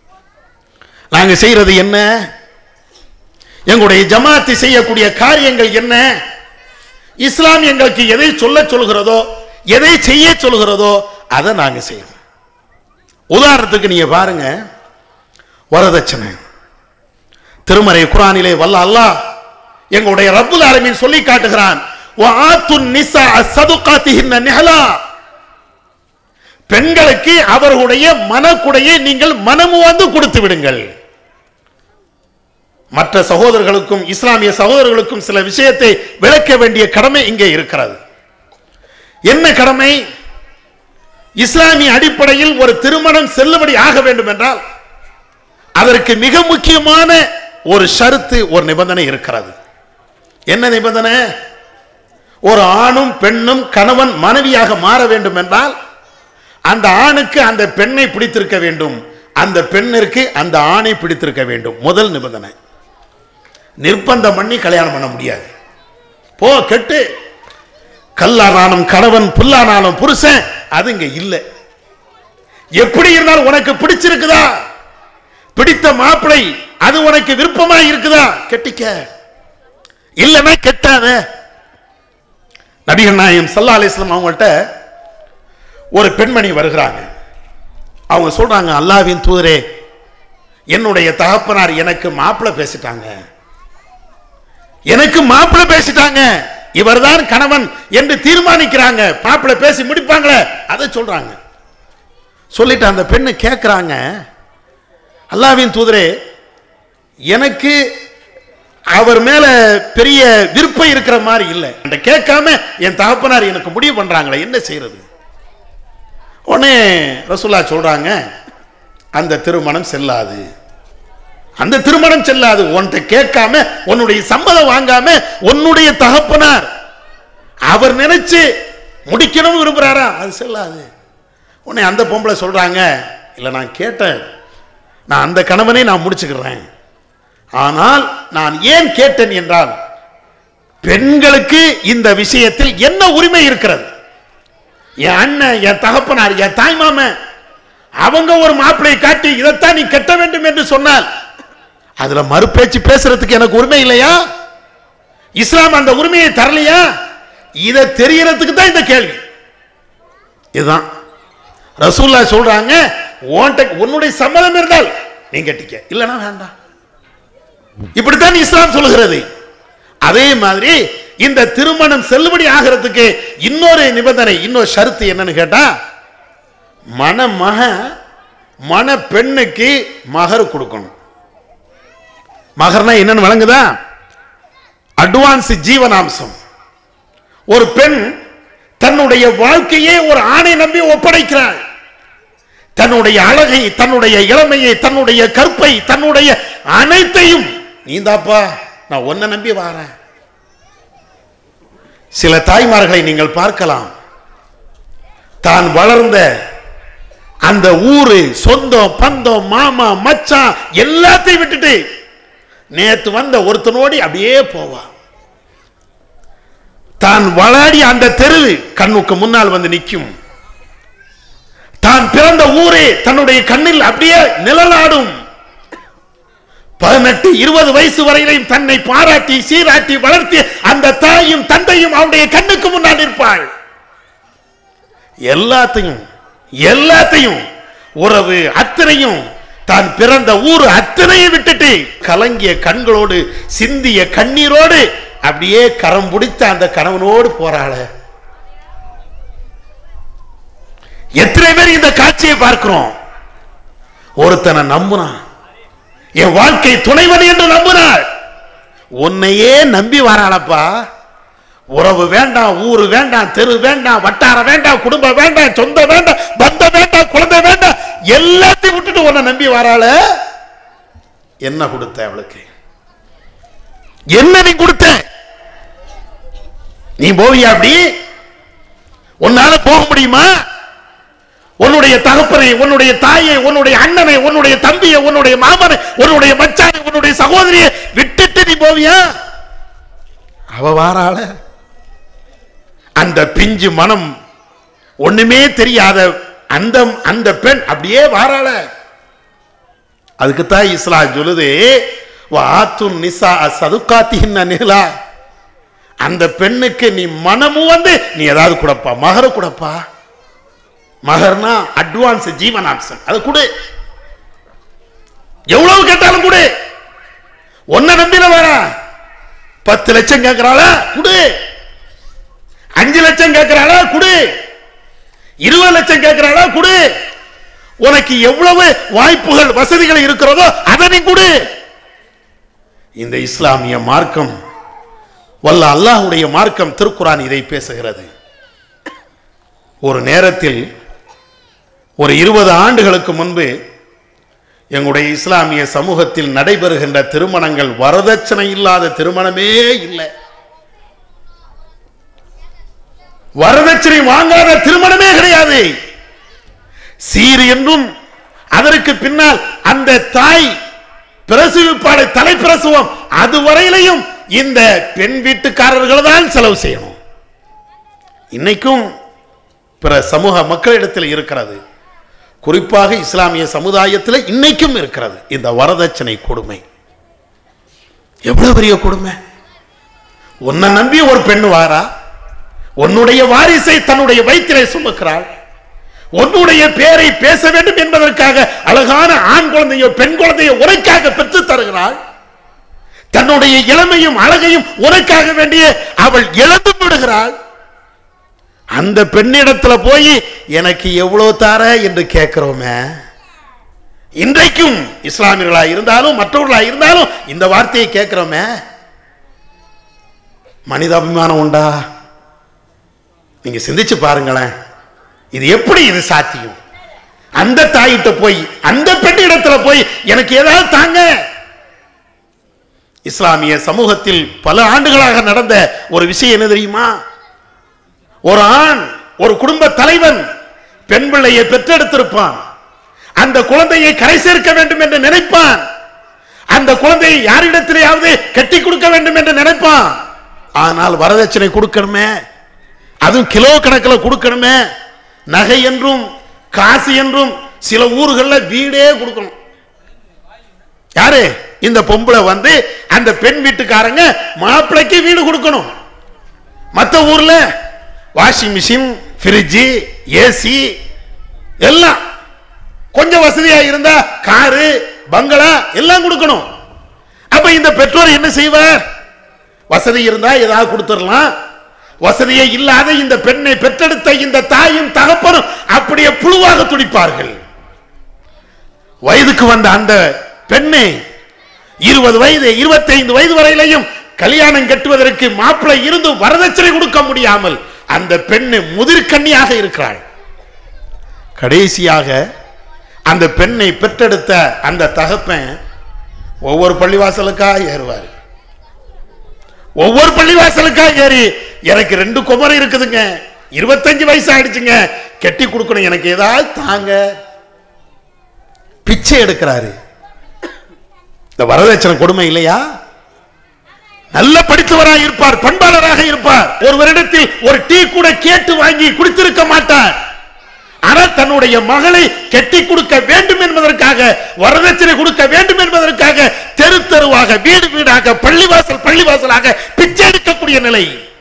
நாங்க செய்யறது என்ன எங்களுடைய ஜமாத்து செய்யக்கூடிய காரியங்கள் என்ன இஸ்லாம் எங்களுக்கு எதை சொல்ல சொல்கிறதோ எதை செய்ய சொல்கிறதோ அதை நாங்க செய்யறோம் உதாரணத்துக்கு நீங்க பாருங்க வரதட்சணை திருமறை குரானிலே வல்ல அல்லாஹ் எங்களுடைய ரப்புல் ஆலமீன் சொல்லி காட்டுகிறான் وَآتُوا النِّسَاءَ صَدُقَاتِهِنَّ نِحْلًا பெண்களுக்கு அவர்களுடைய மனக்குடையை நீங்கள் மனமு வந்து கொடுத்து விடுங்கள் மற்ற சகோதரர்களுக்கும் இஸ்லாமிய சகோதரர்களுக்கும் சில விஷயத்தை விளக்க வேண்டிய கடமை இங்கே இருக்கிறது என்ன கடமை இஸ்லாமிய அடிப்படையில் ஒரு திருமணம் செல்லுபடி ஆக வேண்டும் என்றால் அதற்கு மிக முக்கியமான ஒரு ஷருத்து ஒரு நிபந்தனை இருக்கிறது என்ன நிபந்தனை ஒரு ஆணும் பெண்ணும் கணவன் மனைவியாக மாற வேண்டும் என்றால் அந்த ஆணுக்கு அந்த பெண்ணை பிடித்திருக்க வேண்டும் அந்த பெண்ணிற்கு அந்த ஆணை பிடித்திருக்க வேண்டும் முதல் நிபந்தனை நிர்பந்தம் பண்ணி கல்யாணம் பண்ண முடியாது போ கெட்டு கல்லானாலும் கணவன் புல்லானாலும் புருஷன் அது இங்க இல்லை எப்படி இருந்தாலும் உனக்கு பிடிச்சிருக்குதா பிடித்த மாப்பிளை அது உனக்கு விருப்பமா இருக்குதா கெட்டிக்க இல்லைன்னா கெட்டாத நபிகள் நாயம் சல்லா அலிஸ்லாம் அவங்கள்ட்ட ஒரு பெண்மணி வருகிறாங்க அவங்க சொல்றாங்க அல்லாவின் தூதரே என்னுடைய தகப்பனார் எனக்கு மாப்பிள்ளை பேசிட்டாங்க எனக்கு மாப்பிள்ளை பேசிட்டாங்க இவர்தான் கணவன் என்று தீர்மானிக்கிறாங்க மாப்பிள்ளை பேசி முடிப்பாங்களே அதை சொல்றாங்க சொல்லிட்டு அந்த பெண்ணு கேட்குறாங்க அல்லாவின் தூதரே எனக்கு அவர் மேல பெரிய விருப்பம் இருக்கிற மாதிரி இல்லை என்கிட்ட கேட்காம என் தகப்பனார் எனக்கு முடிவு பண்றாங்களே என்ன செய்யறது உடனே ரசூல்லா சொல்றாங்க அந்த திருமணம் செல்லாது அந்த திருமணம் செல்லாது உன்கிட்ட கேட்காம உன்னுடைய சம்மதம் வாங்காம உன்னுடைய தகப்பனார் அவர் நினைச்சு முடிக்கணும் விரும்புறாரா அது செல்லாது உடனே அந்த பொம்பளை சொல்றாங்க இல்லை நான் கேட்டேன் நான் அந்த கணவனை நான் முடிச்சுக்கிறேன் ஆனால் நான் ஏன் கேட்டேன் என்றால் பெண்களுக்கு இந்த விஷயத்தில் என்ன உரிமை இருக்கிறது என் அண்ணன் என் தகப்பனார் என் தாய்மாமன் அவங்க ஒரு மாப்பிளையை காட்டி இதைத்தான் நீ கட்ட வேண்டும் என்று சொன்னால் அதுல மறுபேச்சு பேசுறதுக்கு எனக்கு உரிமை இல்லையா இஸ்லாம் அந்த உரிமையை தரலையா இதை தெரியறதுக்கு தான் இந்த கேள்வி இதுதான் ரசூல்லா சொல்றாங்க உன்கிட்ட உன்னுடைய சம்மதம் இருந்தால் நீ கட்டிக்க இல்லைன்னா வேண்டாம் இப்படித்தான் இஸ்லாம் சொல்லுகிறது அதே மாதிரி இந்த திருமணம் செல்லுபடி ஆகிறதுக்கு இன்னொரு நிபந்தனை இன்னொரு ஷருத்து என்னன்னு கேட்டா மணமக மண பெண்ணுக்கு மகர் கொடுக்கணும் மகர்னா என்னன்னு வழங்குதா அட்வான்ஸ் ஜீவனாம்சம் ஒரு பெண் தன்னுடைய வாழ்க்கையே ஒரு ஆணை நம்பி ஒப்படைக்கிறாள் தன்னுடைய அழகை தன்னுடைய இளமையை தன்னுடைய கற்பை தன்னுடைய அனைத்தையும் நீந்தாப்பா நான் உன்னை நம்பி வாரேன் சில தாய்மார்களை நீங்கள் பார்க்கலாம் தான் வளர்ந்த அந்த ஊரு சொந்தம் பந்தம் மாமா மச்சான் எல்லாத்தையும் விட்டுட்டு நேத்து வந்த ஒருத்தனோடி அப்படியே போவா தான் வளாடி அந்த தெரு கண்ணுக்கு முன்னால் வந்து நிற்கும் தான் பிறந்த ஊரே தன்னுடைய கண்ணில் அப்படியே நிழலாடும் பதினெட்டு இருபது வயசு வரையிலையும் தன்னை பாராட்டி சீராட்டி வளர்த்தி அந்த தாயும் தந்தையும் அவருடைய கண்ணுக்கு முன்னால் நிற்பாள் எல்லாத்தையும் எல்லாத்தையும் உறவு அத்தனையும் தான் பிறந்த ஊர் அத்தனையும் விட்டுட்டு கலங்கிய கண்களோடு சிந்திய கண்ணீரோடு அப்படியே கரம் பிடித்த அந்த கணவனோடு போறாள எத்தனை பேர் இந்த காட்சியை பார்க்கிறோம் ஒருத்தனை நம்புனான் என் வாழ்க்கை துணைவன் என்று நம்பினாள் உன்னையே நம்பி வராளப்பா உறவு வேண்டாம் ஊரு வேண்டாம் தெரு வேண்டாம் வட்டாரம் வேண்டாம் குடும்பம் வேண்டாம் சொந்த வேண்டாம் பந்தம் வேண்டாம் குழந்தை வேண்டாம் எல்லாத்தையும் விட்டுட்டு உன்னை நம்பி வராள என்ன கொடுத்த அவளுக்கு என்ன நீ கொடுத்த நீ போவியா அப்படி உன்னால போக முடியுமா உன்னுடைய தகப்பனை உன்னுடைய தாயை உன்னுடைய அண்ணனை உன்னுடைய தம்பியை உன்னுடைய மாமனை உன்னுடைய மச்சானை உன்னுடைய சகோதரியை விட்டுட்டு நீ போவியா அவ வாராள அந்த பிஞ்சு மனம் ஒண்ணுமே தெரியாத அந்த அந்த பெண் அப்படியே வாராள அதுக்குத்தான் இஸ்லாம் சொல்லுது வாத்து நிசா சதுக்காத்தின் நிலா அந்த பெண்ணுக்கு நீ மனமும் வந்து நீ ஏதாவது கொடுப்பா மகர கொடுப்பா மகர்னா அட்வான்ஸ் ஜீவனாம்சம் அது கொடு எவ்வளவு கேட்டாலும் கொடு ஒன்ன நம்பின வர பத்து லட்சம் கேட்கிறாளா குடு அஞ்சு லட்சம் கேட்கிறாளா குடு இருபது லட்சம் கேட்கிறாளா குடு உனக்கு எவ்வளவு வாய்ப்புகள் வசதிகள் இருக்கிறதோ அதை நீ கொடு இந்த இஸ்லாமிய மார்க்கம் வல்ல அல்லாஹ்வுடைய மார்க்கம் திருக்குரான் இதை பேசுகிறது ஒரு நேரத்தில் ஒரு இருபது ஆண்டுகளுக்கு முன்பு எங்களுடைய இஸ்லாமிய சமூகத்தில் நடைபெறுகின்ற திருமணங்கள் வரதட்சணை இல்லாத திருமணமே இல்லை வரதட்சணை வாங்காத திருமணமே கிடையாது சீர் என்றும் அதற்கு பின்னால் அந்த தாய் பிரசவிப்பாடு தலைப்பிரசவம் அதுவரையிலையும் இந்த பெண் வீட்டுக்காரர்கள் தான் செலவு செய்யணும் இன்னைக்கும் பிற சமூக மக்களிடத்தில் இருக்கிறது குறிப்பாக இஸ்லாமிய சமுதாயத்தில் இன்னைக்கும் இருக்கிறது இந்த வரதட்சணை கொடுமை எவ்வளவு பெரிய கொடுமை உன்னை நம்பி ஒரு பெண் வாரா உன்னுடைய வாரிசை தன்னுடைய வயிற்றிலே சுமக்கிறாள் உன்னுடைய பேரை பேச வேண்டும் என்பதற்காக அழகான ஆண் குழந்தையோ பெண் குழந்தையோ உனக்காக பெற்று தருகிறாள் தன்னுடைய இளமையும் அழகையும் உனக்காக வேண்டிய அவள் இழந்து விடுகிறாள் அந்த பெண்ணிடத்துல போய் எனக்கு எவ்வளவு தார என்று கேட்கிறோமே இன்றைக்கும் இஸ்லாமியர்களா இருந்தாலும் மற்றவர்களா இருந்தாலும் இந்த வார்த்தையை கேட்கிறோமே மனிதாபிமானம் உண்டா நீங்க சிந்திச்சு பாருங்களேன் இது எப்படி இது சாத்தியம் அந்த தாயிட்ட போய் அந்த பெண் இடத்துல போய் எனக்கு ஏதாவது தாங்க இஸ்லாமிய சமூகத்தில் பல ஆண்டுகளாக நடந்த ஒரு விஷயம் என்ன தெரியுமா ஒரு ஆண் ஒரு குடும்ப தலைவன் பெண் பிள்ளையை பெற்றெடுத்திருப்பான் அந்த குழந்தையை கரை சேர்க்க வேண்டும் என்று நினைப்பான் அந்த குழந்தையை யாரிடத்திலேயாவது கட்டி கொடுக்க வேண்டும் என்று நினைப்பான் ஆனால் வரதட்சணை கொடுக்கணுமே அதுவும் கிலோ கணக்கில் கொடுக்கணுமே நகை என்றும் காசு என்றும் சில ஊர்களில் வீடே கொடுக்கணும் யாரு இந்த பொம்பளை வந்து அந்த பெண் வீட்டுக்காரங்க மாப்பிள்ளைக்கு வீடு கொடுக்கணும் மற்ற ஊர்ல வாஷிங் மிஷின் ஃப்ரிட்ஜு ஏசி எல்லாம் கொஞ்சம் வசதியா இருந்தா காரு பங்களா எல்லாம் கொடுக்கணும் அப்ப இந்த பெற்றோர் என்ன செய்வார் வசதி இருந்தா ஏதாவது கொடுத்துடலாம் வசதியே இல்லாத இந்த பெண்ணை பெற்றெடுத்த இந்த தாயும் தகப்பனும் அப்படியே புழுவாக துடிப்பார்கள் வயதுக்கு வந்த அந்த பெண்ணை இருபது வயது இருபத்தைந்து வயது வரையிலையும் கல்யாணம் கட்டுவதற்கு மாப்பிள்ளை இருந்து வரதட்சணை கொடுக்க முடியாமல் அந்த பெண்ணு முதிர்கன்னியாக இருக்கிறாள் கடைசியாக அந்த பெண்ணை பெற்றெடுத்த அந்த தகப்பன் ஒவ்வொரு பள்ளிவாசலுக்கா ஏறுவார் ஒவ்வொரு பள்ளிவாசலுக்கா ஏறி எனக்கு ரெண்டு குமரம் இருக்குதுங்க இருபத்தஞ்சு வயசு ஆயிடுச்சுங்க கெட்டி கொடுக்கணும் எனக்கு ஏதாவது தாங்க பிச்சை எடுக்கிறாரு இந்த வரதட்சணை கொடுமை இல்லையா நல்ல படித்தவராக இருப்பார் பண்பாளராக இருப்பார் ஒரு வருடத்தில் ஒரு டீ கூட கேட்டு வாங்கி குடித்திருக்க மாட்டார் ஆனால் தன்னுடைய மகளை கெட்டி கொடுக்க வேண்டும் என்பதற்காக வரதட்சணை கொடுக்க வேண்டும் என்பதற்காக தெரு தெருவாக வீடு வீடாக பள்ளிவாசல் பள்ளிவாசலாக பிச்சை எடுக்கக்கூடிய நிலை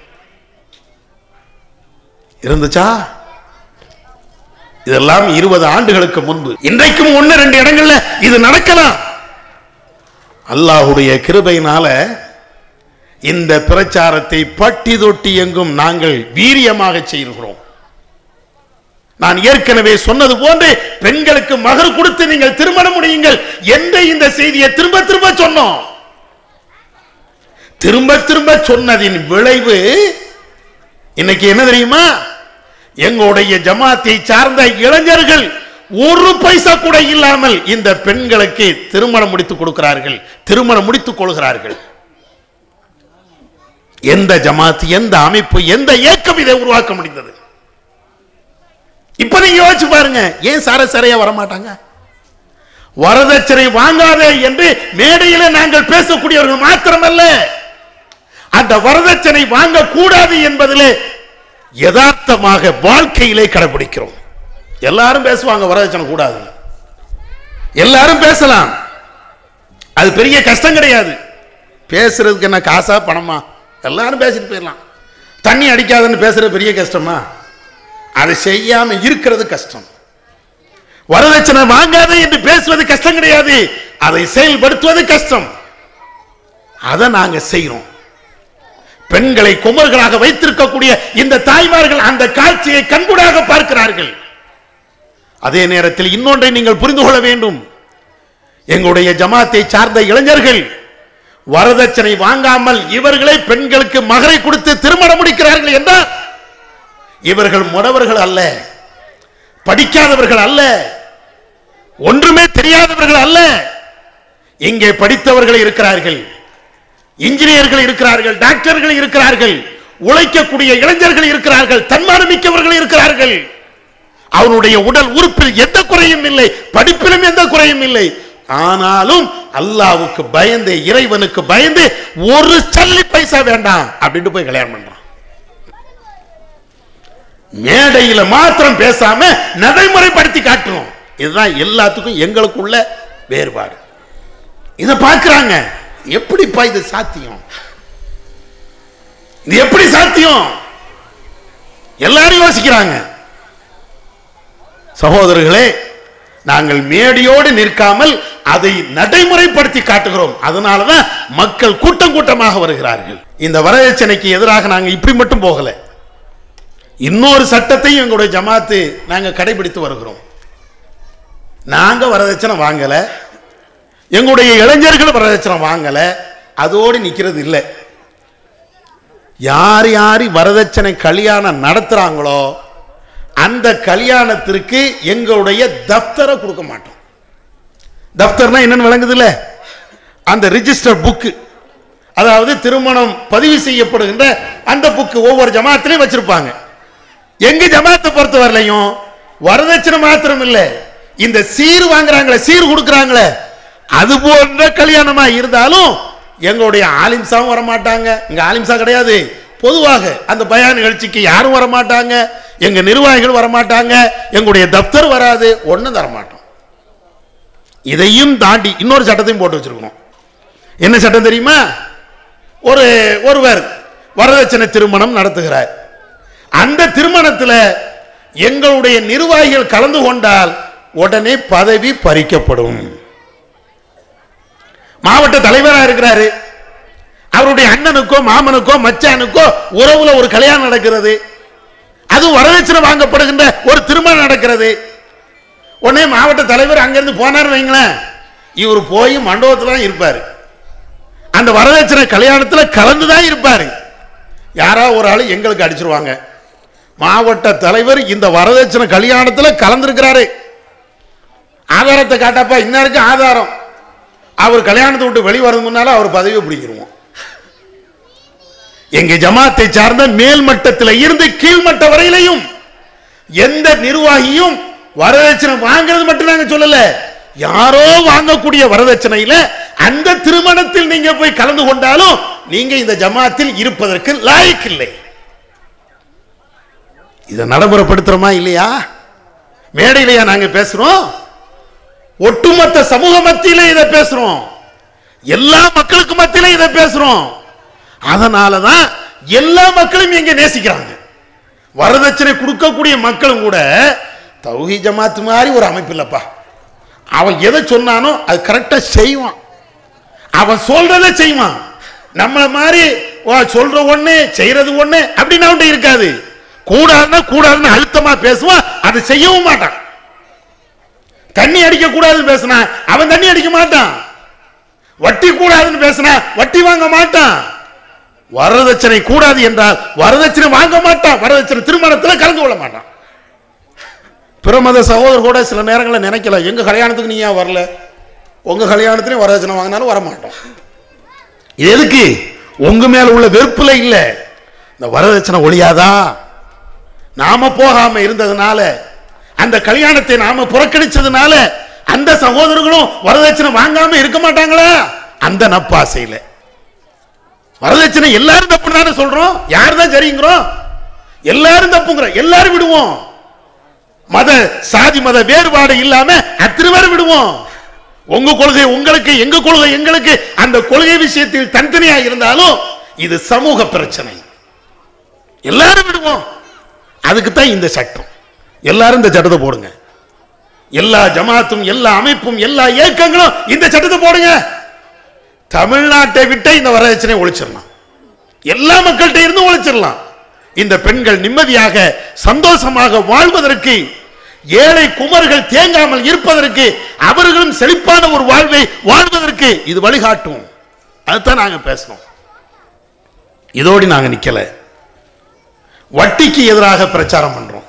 இருந்துச்சா இதெல்லாம் இருபது ஆண்டுகளுக்கு முன்பு இன்றைக்கும் ஒன்னு ரெண்டு இடங்கள்ல இது நடக்கலாம் அல்லாஹுடைய கிருபையினால இந்த பிரச்சாரத்தை பட்டி தொட்டி எங்கும் நாங்கள் வீரியமாக செய்கிறோம் நான் ஏற்கனவே சொன்னது போன்று பெண்களுக்கு மகர் கொடுத்து நீங்கள் திருமணம் முடியுங்கள் என்ற இந்த செய்தியை திரும்ப திரும்ப சொன்னோம் திரும்ப திரும்ப சொன்னதின் விளைவு இன்னைக்கு என்ன தெரியுமா எங்களுடைய ஜமாத்தை சார்ந்த இளைஞர்கள் ஒரு பைசா கூட இல்லாமல் இந்த பெண்களுக்கு திருமணம் முடித்துக் கொடுக்கிறார்கள் திருமணம் முடித்துக் கொள்கிறார்கள் எந்த ஜமாத் எந்த அமைப்பு எந்த இயக்கம் இதை உருவாக்க முடிந்தது இப்ப நீங்க யோசிச்சு பாருங்க ஏன் சார சரையா வரமாட்டாங்க வரதட்சணை வாங்காதே என்று மேடையில நாங்கள் பேசக்கூடியவர்கள் மாத்திரமல்ல அந்த வரதட்சணை வாங்க கூடாது என்பதிலே யதார்த்தமாக வாழ்க்கையிலே கடைபிடிக்கிறோம் எல்லாரும் பேசுவாங்க வரதட்சணை கூடாது எல்லாரும் பேசலாம் அது பெரிய கஷ்டம் கிடையாது பேசுறதுக்கு என்ன காசா பணமா எல்லாரும் பேசிட்டு போயிடலாம் தண்ணி அடிக்காதுன்னு பேசுறது பெரிய கஷ்டமா அதை செய்யாம இருக்கிறது கஷ்டம் வரதட்சணை வாங்காத என்று பேசுவது கஷ்டம் கிடையாது அதை செயல்படுத்துவது கஷ்டம் அதை நாங்க செய்கிறோம் பெண்களை குமர்களாக வைத்திருக்கக்கூடிய இந்த தாய்மார்கள் அந்த காட்சியை கண்கூடாக பார்க்கிறார்கள் அதே நேரத்தில் இன்னொன்றை நீங்கள் புரிந்து கொள்ள வேண்டும் எங்களுடைய ஜமாத்தை சார்ந்த இளைஞர்கள் வரதட்சணை வாங்காமல் இவர்களே பெண்களுக்கு மகரை கொடுத்து திருமணம் முடிக்கிறார்கள் என்றால் இவர்கள் முடவர்கள் அல்ல படிக்காதவர்கள் அல்ல ஒன்றுமே தெரியாதவர்கள் அல்ல இங்கே படித்தவர்கள் இருக்கிறார்கள் இன்ஜினியர்கள் இருக்கிறார்கள் டாக்டர்கள் இருக்கிறார்கள் உழைக்கக்கூடிய இளைஞர்கள் இருக்கிறார்கள் தன்மானமிக்கவர்கள் இருக்கிறார்கள் அவனுடைய உடல் உறுப்பில் எந்த குறையும் இல்லை படிப்பிலும் எந்த குறையும் இல்லை ஆனாலும் அல்லாவுக்கு பயந்து இறைவனுக்கு பயந்து ஒரு சல்லி பைசா வேண்டாம் அப்படின்ட்டு போய் கல்யாணம் பண்றான் மேடையில மாத்திரம் பேசாம நடைமுறைப்படுத்தி காட்டுறோம் இதுதான் எல்லாத்துக்கும் எங்களுக்குள்ள வேறுபாடு இதை பார்க்கிறாங்க எப்படிப்பா இது சாத்தியம் இது எப்படி சாத்தியம் எல்லாரும் யோசிக்கிறாங்க சகோதரர்களே நாங்கள் மேடியோடு நிற்காமல் அதை நடைமுறைப்படுத்தி காட்டுகிறோம் அதனாலதான் மக்கள் கூட்டம் கூட்டமாக வருகிறார்கள் இந்த வரதட்சணைக்கு எதிராக நாங்க இப்படி மட்டும் போகல இன்னொரு சட்டத்தையும் எங்களுடைய ஜமாத்து நாங்க கடைபிடித்து வருகிறோம் நாங்க வரதட்சணை வாங்கல எங்களுடைய இளைஞர்கள் வரதட்சணை வாங்கல அதோடு நிக்கிறது இல்லை யார் யார் வரதட்சணை கல்யாணம் நடத்துறாங்களோ அந்த கல்யாணத்திற்கு எங்களுடைய தப்தரை கொடுக்க மாட்டோம் தப்தர்னா என்னன்னு விளங்குதுல்ல அந்த ரிஜிஸ்டர் புக்கு அதாவது திருமணம் பதிவு செய்யப்படுகின்ற அந்த புக்கு ஒவ்வொரு ஜமாத்திலையும் வச்சிருப்பாங்க எங்க ஜமாத்தை பொறுத்த வரலையும் வரதட்சணை மாத்திரம் இல்ல இந்த சீர் வாங்குறாங்களே சீர் கொடுக்குறாங்களே அது போன்ற கல்யாணமா இருந்தாலும் எங்களுடைய ஆலிம்சாவும் வர மாட்டாங்க இங்க ஆலிம்சா கிடையாது பொதுவாக அந்த பயான் நிகழ்ச்சிக்கு யாரும் வர மாட்டாங்க எங்க நிர்வாகிகள் வர மாட்டாங்க எங்களுடைய தப்தர் வராது ஒண்ணும் தர மாட்டோம் இதையும் தாண்டி இன்னொரு சட்டத்தையும் போட்டு வச்சிருக்கணும் என்ன சட்டம் தெரியுமா ஒரு ஒருவர் வரதட்சணை திருமணம் நடத்துகிறார் அந்த திருமணத்தில் எங்களுடைய நிர்வாகிகள் கலந்து கொண்டால் உடனே பதவி பறிக்கப்படும் மாவட்ட தலைவராக இருக்கிறாரு அவருடைய அண்ணனுக்கோ மாமனுக்கோ மச்சானுக்கோ உறவுல ஒரு கல்யாணம் நடக்கிறது அது வரதட்சணை வாங்கப்படுகின்ற ஒரு திருமணம் நடக்கிறது உடனே மாவட்ட தலைவர் அங்கிருந்து போனார் வைங்களேன் இவர் போய் மண்டபத்தில் தான் இருப்பார் அந்த வரதட்சணை கல்யாணத்தில் கலந்து தான் இருப்பார் யாரோ ஒரு ஆள் எங்களுக்கு அடிச்சிருவாங்க மாவட்ட தலைவர் இந்த வரதட்சணை கல்யாணத்தில் கலந்துருக்கிறாரு ஆதாரத்தை காட்டாப்பா இன்னாருக்கு ஆதாரம் அவர் கல்யாணத்தை விட்டு வெளி வரது முன்னால அவர் பதவியை பிடிக்கிருவோம் எங்க ஜமாத்தை சார்ந்த மேல்மட்டத்தில் இருந்து கீழ்மட்ட வரையிலையும் எந்த நிர்வாகியும் வரதட்சணை வாங்குறது மட்டும் நாங்க சொல்லல யாரோ வாங்கக்கூடிய வரதட்சணையில அந்த திருமணத்தில் நீங்க போய் கலந்து கொண்டாலும் நீங்க இந்த ஜமாத்தில் இருப்பதற்கு லாய்க்கில்லை இதை நடைமுறைப்படுத்துறோமா இல்லையா மேடையிலையா நாங்க பேசுறோம் ஒட்டுமொத்த சமூக மத்தியில இதை பேசுறோம் எல்லா மக்களுக்கு மத்தியில இதை பேசுறோம் அதனால தான் எல்லா மக்களும் இங்க நேசிக்கிறாங்க வரதட்சணை கொடுக்கக்கூடிய மக்களும் கூட தௌஹி ஜமாத்து மாதிரி ஒரு அமைப்பு இல்லப்பா அவன் எதை சொன்னானோ அது கரெக்டா செய்வான் அவன் சொல்றதை செய்வான் நம்மள மாதிரி வா, சொல்ற ஒண்ணு செய்யறது ஒண்ணு அப்படின்னு அவன்கிட்ட இருக்காது கூடாதுன்னா கூடாதுன்னு அழுத்தமா பேசுவான் அதை செய்யவும் மாட்டான் தண்ணி அடிக்க கூடாதுன்னு பேசினா அவன் தண்ணி அடிக்க மாட்டான் வட்டி கூடாதுன்னு பேசினா வட்டி வாங்க மாட்டான் வரதட்சணை கூடாது என்றால் வரதட்சணை வாங்க மாட்டான் வரதட்சணை திருமணத்தில் கலந்து கொள்ள மாட்டான் பிரமத சகோதரர் கூட சில நேரங்களில் நினைக்கல எங்க கல்யாணத்துக்கு நீ ஏன் வரல உங்க கல்யாணத்துலயும் வரதட்சணை வாங்கினாலும் வர மாட்டோம் இது எதுக்கு உங்க மேல உள்ள வெறுப்புல இல்ல இந்த வரதட்சணை ஒழியாதா நாம போகாம இருந்ததுனால அந்த கல்யாணத்தை நாம புறக்கணிச்சதுனால அந்த சகோதரர்களும் வரதட்சணை வாங்காம இருக்க மாட்டாங்களா அந்த நப்பாசையில வரதட்சணை எல்லாரும் தப்புன்னு தானே சொல்றோம் யார் தான் சரிங்கிறோம் எல்லாரும் தப்புங்கிறோம் எல்லாரும் விடுவோம் மத சாதி மத வேறுபாடு இல்லாம அத்தனை பேர் விடுவோம் உங்க கொள்கை உங்களுக்கு எங்க கொள்கை எங்களுக்கு அந்த கொள்கை விஷயத்தில் தனித்தனியா இருந்தாலும் இது சமூக பிரச்சனை எல்லாரும் விடுவோம் அதுக்கு தான் இந்த சட்டம் எல்லாரும் இந்த சட்டத்தை போடுங்க எல்லா ஜமாத்தும் எல்லா அமைப்பும் எல்லா இயக்கங்களும் இந்த சட்டத்தை போடுங்க தமிழ்நாட்டை விட்டு இந்த வரதட்சணை ஒழிச்சிடலாம் எல்லா மக்கள்கிட்ட இருந்து ஒழிச்சிடலாம் இந்த பெண்கள் நிம்மதியாக சந்தோஷமாக வாழ்வதற்கு ஏழை குமர்கள் தேங்காமல் இருப்பதற்கு அவர்களும் செழிப்பான ஒரு வாழ்வை வாழ்வதற்கு இது வழிகாட்டும் அதுதான் நாங்க பேசணும் இதோடு நாங்க நிக்கல வட்டிக்கு எதிராக பிரச்சாரம் பண்றோம்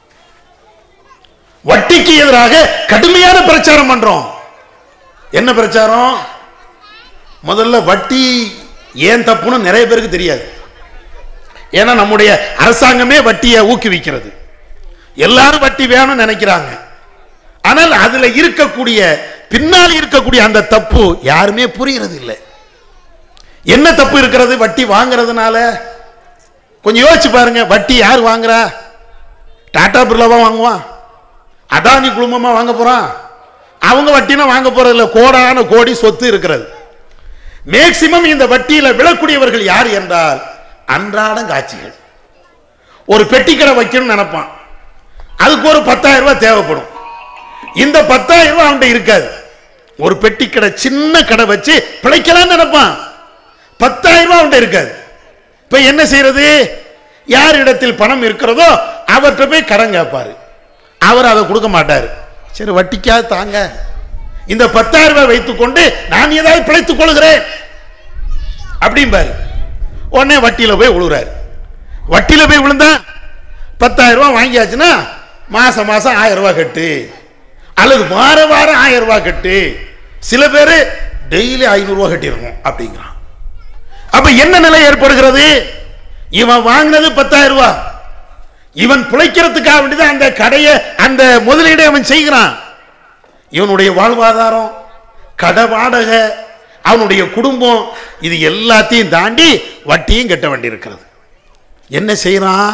வட்டிக்கு எதிராக கடுமையான பிரச்சாரம் பண்றோம் என்ன பிரச்சாரம் முதல்ல வட்டி ஏன் தப்புன்னு நிறைய பேருக்கு தெரியாது ஏன்னா நம்முடைய அரசாங்கமே வட்டியை ஊக்குவிக்கிறது எல்லாரும் வட்டி வேணும்னு நினைக்கிறாங்க ஆனால் அதுல இருக்கக்கூடிய பின்னால் இருக்கக்கூடிய அந்த தப்பு யாருமே புரிகிறது இல்லை என்ன தப்பு இருக்கிறது வட்டி வாங்குறதுனால கொஞ்சம் யோசிச்சு பாருங்க வட்டி யார் வாங்குறா டாடா பிர்லாவா வாங்குவான் அதானி குழுமமா வாங்க போறான் அவங்க வட்டினா வாங்க போறது இல்லை கோடான கோடி சொத்து இருக்கிறது மேக்சிமம் இந்த வட்டியில விழக்கூடியவர்கள் யார் என்றால் அன்றாடம் காட்சிகள் ஒரு பெட்டி கடை வைக்கணும்னு நினைப்பான் அதுக்கு ஒரு பத்தாயிரம் ரூபாய் தேவைப்படும் இந்த பத்தாயிரம் ரூபாய் அவன்கிட்ட இருக்காது ஒரு பெட்டி கடை சின்ன கடை வச்சு பிழைக்கலாம்னு நினைப்பான் பத்தாயிரம் ரூபாய் அவன்கிட்ட இருக்காது இப்ப என்ன செய்யறது யார் இடத்தில் பணம் இருக்கிறதோ அவர்கிட்ட போய் கடன் கேட்பாரு அவர் அதை கொடுக்க மாட்டாரு சரி வட்டிக்காது தாங்க இந்த பத்தாயிரம் ரூபாய் வைத்துக்கொண்டு நான் ஏதாவது பிழைத்துக் கொள்கிறேன் அப்படிம்பாரு உடனே வட்டியில போய் விழுறாரு வட்டியில போய் விழுந்தா பத்தாயிரம் ரூபாய் வாங்கியாச்சுன்னா மாசம் மாசம் ஆயிரம் ரூபாய் கட்டு அல்லது வார வாரம் ஆயிரம் ரூபாய் கட்டு சில பேர் டெய்லி ஐநூறு ரூபாய் கட்டியிருக்கோம் அப்படிங்கிறான் அப்ப என்ன நிலை ஏற்படுகிறது இவன் வாங்கினது பத்தாயிரம் ரூபாய் இவன் பிழைக்கிறதுக்காக வேண்டியதான் அந்த கடையை அந்த முதலீடை அவன் செய்கிறான் இவனுடைய வாழ்வாதாரம் கடை வாடகை அவனுடைய குடும்பம் இது எல்லாத்தையும் தாண்டி வட்டியும் கட்ட வேண்டியிருக்கிறது என்ன செய்யறான்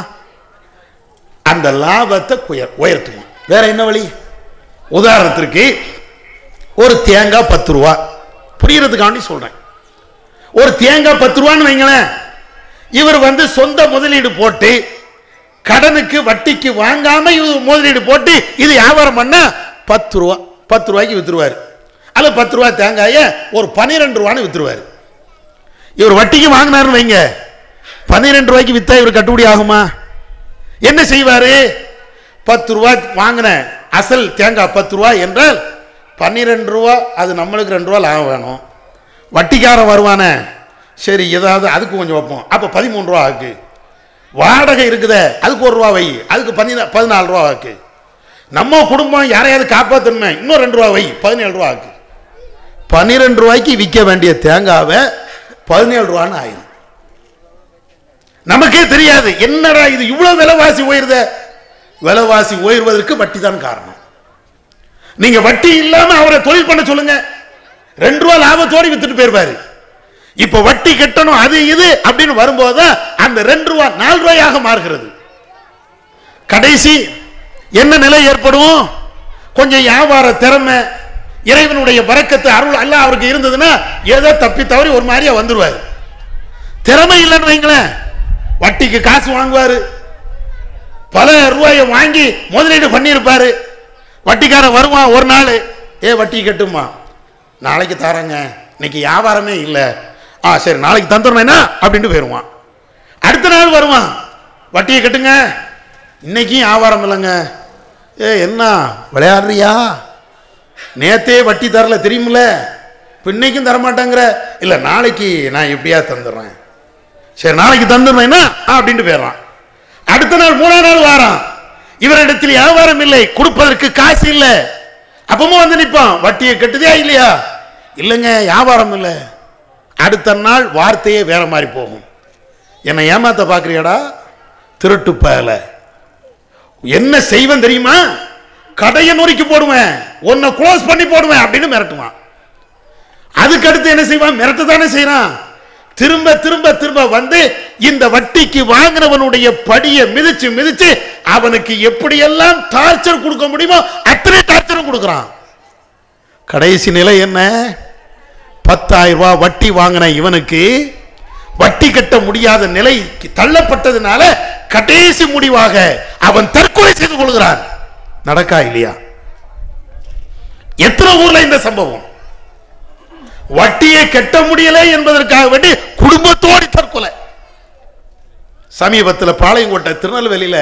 அந்த லாபத்தை உயர் உயர்த்துவான் வேற என்ன வழி உதாரணத்திற்கு ஒரு தேங்காய் பத்து ரூபா புரியறதுக்காண்டி சொல்றேன் ஒரு தேங்காய் பத்து ரூபான்னு வைங்களேன் இவர் வந்து சொந்த முதலீடு போட்டு கடனுக்கு வட்டிக்கு வாங்காம இவர் முதலீடு போட்டு இது வியாபாரம் பண்ண பத்து ரூபா பத்து ரூபாய்க்கு வித்துருவாரு அல்ல பத்து ரூபா தேங்காய ஒரு பன்னிரெண்டு ரூபான்னு வித்துருவாரு இவர் வட்டிக்கு வாங்கினாருன்னு வைங்க பன்னிரெண்டு ரூபாய்க்கு வித்தா இவர் கட்டுப்படி ஆகுமா என்ன செய்வாரு பத்து ரூபா வாங்கின அசல் தேங்காய் பத்து ரூபா என்றால் பன்னிரெண்டு ரூபா அது நம்மளுக்கு ரெண்டு ரூபா லாபம் வேணும் வட்டிக்காரன் வருவானே சரி ஏதாவது அதுக்கு கொஞ்சம் வைப்போம் அப்போ பதிமூணு ரூபா ஆக்கு வாடகை இருக்குதே அதுக்கு ஒரு ரூபா வை அதுக்கு பதினா பதினாலு ரூபா ஆக்கு நம்ம குடும்பம் யாரையாவது காப்பாற்றணுமே இன்னும் ரெண்டு ரூபா வை பதினேழு ரூபா ஆக்கு பன்னிரெண்டு ரூபாய்க்கு விற்க வேண்டிய தேங்காவை பதினேழு ரூபான்னு ஆயிரும் நமக்கே தெரியாது என்னடா இது இவ்வளவு விலைவாசி உயருத விலைவாசி உயர்வதற்கு வட்டி தான் காரணம் நீங்க வட்டி இல்லாம அவரை தொழில் பண்ண சொல்லுங்க ரெண்டு ரூபா லாபத்தோடு வித்துட்டு போயிருப்பாரு இப்ப வட்டி கட்டணும் அது இது அப்படின்னு வரும்போது அந்த ரெண்டு ரூபா நாலு ரூபாயாக மாறுகிறது கடைசி என்ன நிலை ஏற்படும் கொஞ்சம் வியாபார திறமை இறைவனுடைய வரக்கத்து அருள் எல்லாம் அவருக்கு இருந்ததுன்னா ஏதோ தப்பி தவறி ஒரு மாதிரியா வந்துருவாரு திறமை இல்லைன்னு வைங்களேன் வட்டிக்கு காசு வாங்குவாரு பல ரூபாயை வாங்கி முதலீடு பண்ணியிருப்பாரு வட்டிக்காரன் வருவான் ஒரு நாள் ஏ வட்டி கட்டுமா நாளைக்கு தரேங்க இன்னைக்கு வியாபாரமே இல்லை ஆ சரி நாளைக்கு தந்துடுறேன்னா அப்படின்ட்டு போயிடுவான் அடுத்த நாள் வருவான் வட்டியை கட்டுங்க இன்னைக்கும் வியாபாரம் இல்லைங்க ஏ என்ன விளையாடுறியா நேத்தே வட்டி தரல தெரியுமில்ல இப்போ இன்னைக்கும் தரமாட்டேங்கிற இல்லை நாளைக்கு நான் எப்படியா தந்துடுறேன் சரி நாளைக்கு தந்துடுறேன்னா அப்படின்ட்டு போயிடுறான் அடுத்த நாள் மூணாம் நாள் வாரான் இவரிடத்தில் வியாபாரம் இல்லை கொடுப்பதற்கு காசு இல்லை அப்பவும் வந்து நிற்பான் வட்டியை கட்டுதே இல்லையா இல்லைங்க வியாபாரம் இல்லை அடுத்த நாள் வார்த்தையே வேற மாதிரி போகும் என்னை ஏமாத்த பார்க்குறியாடா திருட்டு பயல என்ன செய்வேன் தெரியுமா கடையை நொறுக்கி போடுவேன் உன்னை க்ளோஸ் பண்ணி போடுவேன் அப்படின்னு மிரட்டுவான் அதுக்கு அடுத்து என்ன செய்வான் மிரட்டு தானே செய்யறான் திரும்ப திரும்ப திரும்ப வந்து இந்த வட்டிக்கு வாங்கினவனுடைய படியை மிதிச்சு மிதிச்சு அவனுக்கு எப்படியெல்லாம் டார்ச்சர் கொடுக்க முடியுமோ அத்தனை டார்ச்சரும் கொடுக்குறான் கடைசி நிலை என்ன பத்தாயிரம் ரூபாய் வட்டி வாங்கின இவனுக்கு வட்டி கட்ட முடியாத நிலைக்கு தள்ளப்பட்டதுனால கடைசி முடிவாக அவன் தற்கொலை செய்து கொள்கிறான் நடக்கா இல்லையா எத்தனை ஊர்ல இந்த சம்பவம் வட்டியை கட்ட முடியல என்பதற்காக வேண்டி குடும்பத்தோடு தற்கொலை சமீபத்தில் பாளையங்கோட்டை திருநெல்வேலியில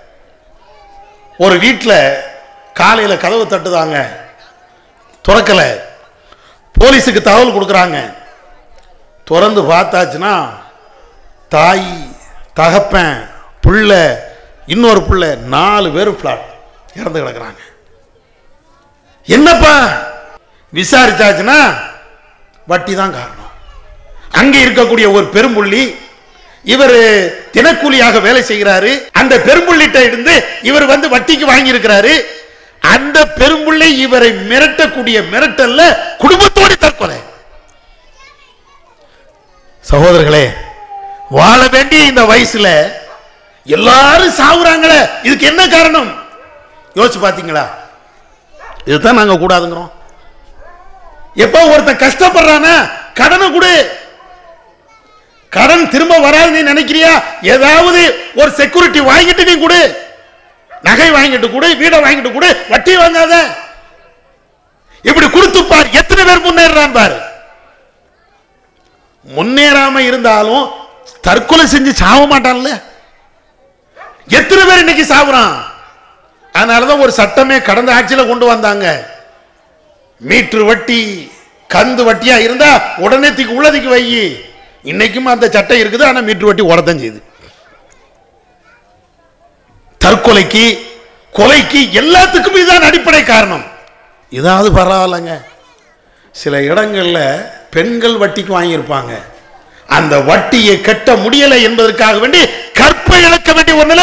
ஒரு வீட்டில் காலையில் கதவு தட்டுதாங்க திறக்கல போலீஸுக்கு தகவல் கொடுக்குறாங்க திறந்து பார்த்தாச்சுன்னா தாய் தகப்பன் புள்ள இன்னொரு புள்ள நாலு பேரும் ஃப்ளாட் இறந்து கிடக்குறாங்க என்னப்பா விசாரிச்சாச்சுன்னா வட்டி தான் காரணம் அங்கே இருக்கக்கூடிய ஒரு பெரும்புள்ளி இவர் தினக்கூலியாக வேலை செய்கிறாரு அந்த பெரும்புள்ளிட்ட இருந்து இவர் வந்து வட்டிக்கு வாங்கி இருக்கிறாரு அந்த பெரும்புள்ளை இவரை மிரட்டக்கூடிய மிரட்டல்ல குடும்பத்தோடு தற்கொலை சகோதரர்களே வாழ வேண்டிய இந்த வயசுல எல்லாரும் சாவுறாங்களே இதுக்கு என்ன காரணம் யோசிச்சு பாத்தீங்களா இதுதான் நாங்க கூடாதுங்கிறோம் எப்ப ஒருத்தன் கஷ்டப்படுறானா கடனை கொடு கடன் திரும்ப வராது நீ நினைக்கிறியா ஏதாவது ஒரு செக்யூரிட்டி வாங்கிட்டு நீ கொடு நகை வாங்கிட்டு கொடு வீடை வாங்கிட்டு கொடு வட்டி வாங்காத இப்படி கொடுத்து பார் எத்தனை பேர் முன்னேறான் பாரு முன்னேறாம இருந்தாலும் தற்கொலை செஞ்சு சாவ மாட்டான்ல எத்தனை பேர் இன்னைக்கு சாவுறான் அதனாலதான் ஒரு சட்டமே கடந்த ஆட்சியில கொண்டு வந்தாங்க மீட்டர் வட்டி கந்து வட்டியா இருந்தா உடனே தூக்கி உள்ளதுக்கு வை இன்னைக்கும் அந்த சட்டை இருக்குது ஆனா மீட்டர் வட்டி ஓடத்தான் செய்யுது தற்கொலைக்கு கொலைக்கு எல்லாத்துக்கும் இதுதான் அடிப்படை காரணம் இதாவது பரவாயில்லைங்க சில இடங்கள்ல பெண்கள் வட்டிக்கு வாங்கியிருப்பாங்க அந்த வட்டியை கட்ட முடியலை என்பதற்காக வேண்டி கற்பை இழக்க வேண்டிய ஒண்ணுல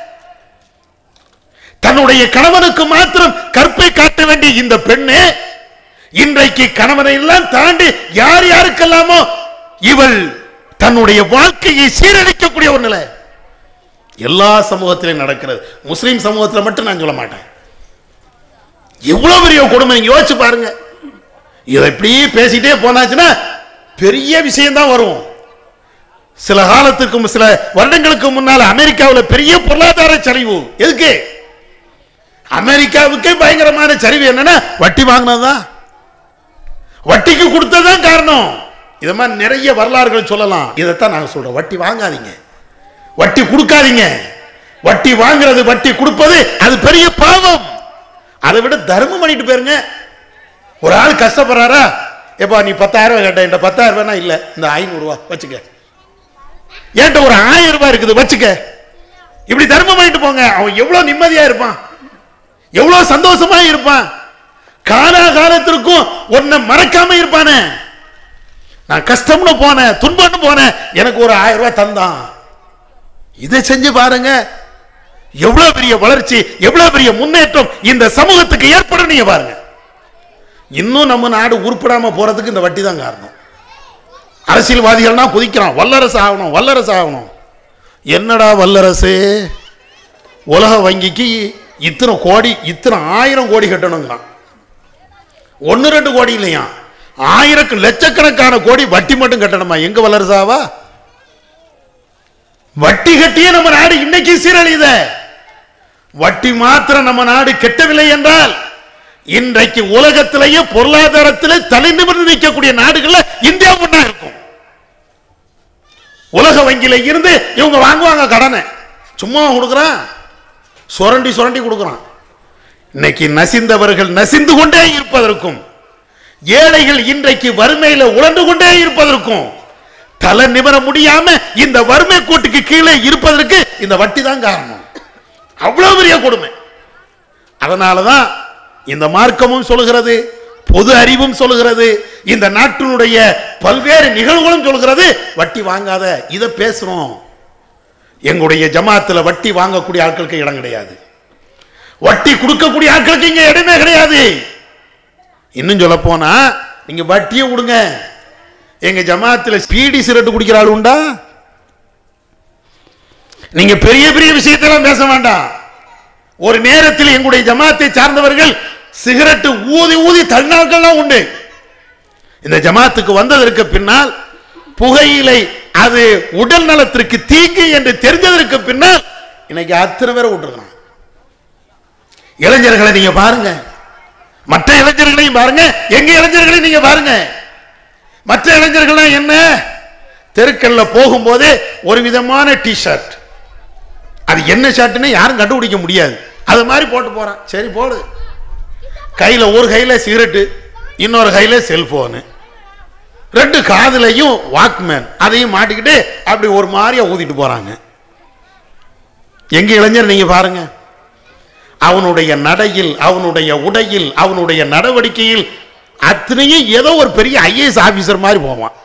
தன்னுடைய கணவனுக்கு மாத்திரம் கற்பை காட்ட வேண்டிய இந்த பெண்ணு இன்றைக்கு கணவனை எல்லாம் தாண்டி யார் யாருக்கெல்லாமோ இவள் தன்னுடைய வாழ்க்கையை சீரழிக்கக்கூடிய ஒரு நிலை எல்லா சமூகத்திலும் நடக்கிறது முஸ்லிம் சமூகத்தில் மட்டும் நான் சொல்ல மாட்டேன் எவ்வளவு பெரிய கொடுமை நீங்க யோசிச்சு பாருங்க இதை இப்படி பேசிட்டே போனாச்சுன்னா பெரிய விஷயம் தான் வரும் சில காலத்துக்கு சில வருடங்களுக்கு முன்னால் அமெரிக்காவில் பெரிய பொருளாதார சரிவு எதுக்கு அமெரிக்காவுக்கே பயங்கரமான சரிவு என்னன்னா வட்டி வாங்கினதுதான் வட்டிக்கு கொடுத்ததுதான் காரணம் இது மாதிரி நிறைய வரலாறுகள் சொல்லலாம் இதைத்தான் நாங்க சொல்றோம் வட்டி வாங்காதீங்க வட்டி கொடுக்காதீங்க வட்டி வாங்குறது வட்டி கொடுப்பது அது பெரிய பாவம் அதை விட தர்மம் பண்ணிட்டு போயிருங்க ஒரு ஆள் கஷ்டப்படுறாரா எப்பா நீ பத்தாயிரம் ரூபாய் கேட்ட என்கிட்ட பத்தாயிரம் ரூபாய்னா இல்ல இந்த ஐநூறு ரூபாய் வச்சுக்க என்கிட்ட ஒரு ஆயிரம் ரூபாய் இருக்குது வச்சுக்க இப்படி தர்மம் பண்ணிட்டு போங்க அவன் எவ்வளவு நிம்மதியா இருப்பான் எவ்வளவு சந்தோஷமா இருப்பான் காலா காலத்திற்கும் உன்னை மறக்காம இருப்பானே நான் கஷ்டம்னு போனேன் துன்பம்னு போனேன் எனக்கு ஒரு ஆயிரம் ரூபாய் தந்தான் இதை செஞ்சு பாருங்க எவ்வளவு பெரிய வளர்ச்சி எவ்வளவு பெரிய முன்னேற்றம் இந்த சமூகத்துக்கு ஏற்படும் நீங்க பாருங்க இன்னும் நம்ம நாடு உருப்படாம போறதுக்கு இந்த வட்டி தான் காரணம் அரசியல்வாதிகள்னா குதிக்கிறான் வல்லரசு ஆகணும் வல்லரசு ஆகணும் என்னடா வல்லரசு உலக வங்கிக்கு இத்தனை கோடி இத்தனை ஆயிரம் கோடி கட்டணுங்கிறான் ஒன்று ரெண்டு கோடி இல்லையா ஆயிரக்கு லட்சக்கணக்கான கோடி வட்டி மட்டும் கட்டணுமா எங்க வல்லரசாவா வட்டி கட்டியே நம்ம நாடு இன்னைக்கு சீரழியுத வட்டி மாத்திரம் நம்ம நாடு கெட்டவில்லை என்றால் இன்றைக்கு உலகத்திலேயே பொருளாதாரத்திலே தலை நிமிர்ந்து நிற்கக்கூடிய நாடுகள்ல இந்தியா முன்னா இருக்கும் உலக வங்கியில இருந்து இவங்க வாங்குவாங்க கடனை சும்மா கொடுக்குறான் சுரண்டி சுரண்டி கொடுக்குறான் இன்னைக்கு நசிந்தவர்கள் நசிந்து கொண்டே இருப்பதற்கும் ஏழைகள் இன்றைக்கு வறுமையில உழண்டு கொண்டே இருப்பதற்கும் தலை நிமிர முடியாம இந்த வறுமை கோட்டுக்கு கீழே இருப்பதற்கு இந்த வட்டி தான் காரணம் அவ்வளவு பெரிய கொடுமை அதனாலதான் இந்த மார்க்கமும் சொல்லுகிறது பொது அறிவும் சொல்லுகிறது இந்த நாட்டினுடைய பல்வேறு நிகழ்வுகளும் சொல்கிறது வட்டி வாங்காத இதை பேசுறோம் எங்களுடைய ஜமாத்துல வட்டி வாங்கக்கூடிய ஆட்களுக்கு இடம் கிடையாது வட்டி கொடுக்கக்கூடிய ஆட்களுக்கு இங்க இடமே கிடையாது இன்னும் சொல்ல போனா நீங்க வட்டியை விடுங்க எங்க ஜமாத்துல ஸ்பீடி சிரட்டு குடிக்கிற ஆள் உண்டா நீங்க பெரிய பெரிய விஷயத்தெல்லாம் பேச வேண்டாம் ஒரு நேரத்தில் எங்களுடைய ஜமாத்தை சார்ந்தவர்கள் சிகரெட்டு ஊதி ஊதி தள்ளினார்கள்லாம் உண்டு இந்த ஜமாத்துக்கு வந்ததற்கு பின்னால் புகையிலை அது உடல் நலத்திற்கு தீங்கு என்று தெரிஞ்சதற்கு பின்னால் இன்னைக்கு அத்தனை பேரை விட்டுருக்கான் இளைஞர்களை நீங்க பாருங்க மற்ற இளைஞர்களையும் பாருங்க எங்க இளைஞர்களையும் நீங்க பாருங்க மற்ற இளைஞர்கள்லாம் என்ன தெருக்கல்ல போகும்போது ஒரு விதமான டி ஷர்ட் அது என்ன ஷர்ட்னு யாரும் கண்டுபிடிக்க முடியாது அது மாதிரி போட்டு போறான் சரி போடு கையில ஒரு கையில சிகரெட்டு இன்னொரு கையில செல்போனு ரெண்டு காதுலையும் வாக்மேன் அதையும் மாட்டிக்கிட்டு அப்படி ஒரு மாதிரியா ஊதிட்டு போறாங்க எங்க இளைஞர் நீங்க பாருங்க அவனுடைய நடையில் அவனுடைய உடையில் அவனுடைய நடவடிக்கையில் அத்தனையும் ஏதோ ஒரு பெரிய ஐஏஎஸ் ஆபீசர் மாதிரி போவான்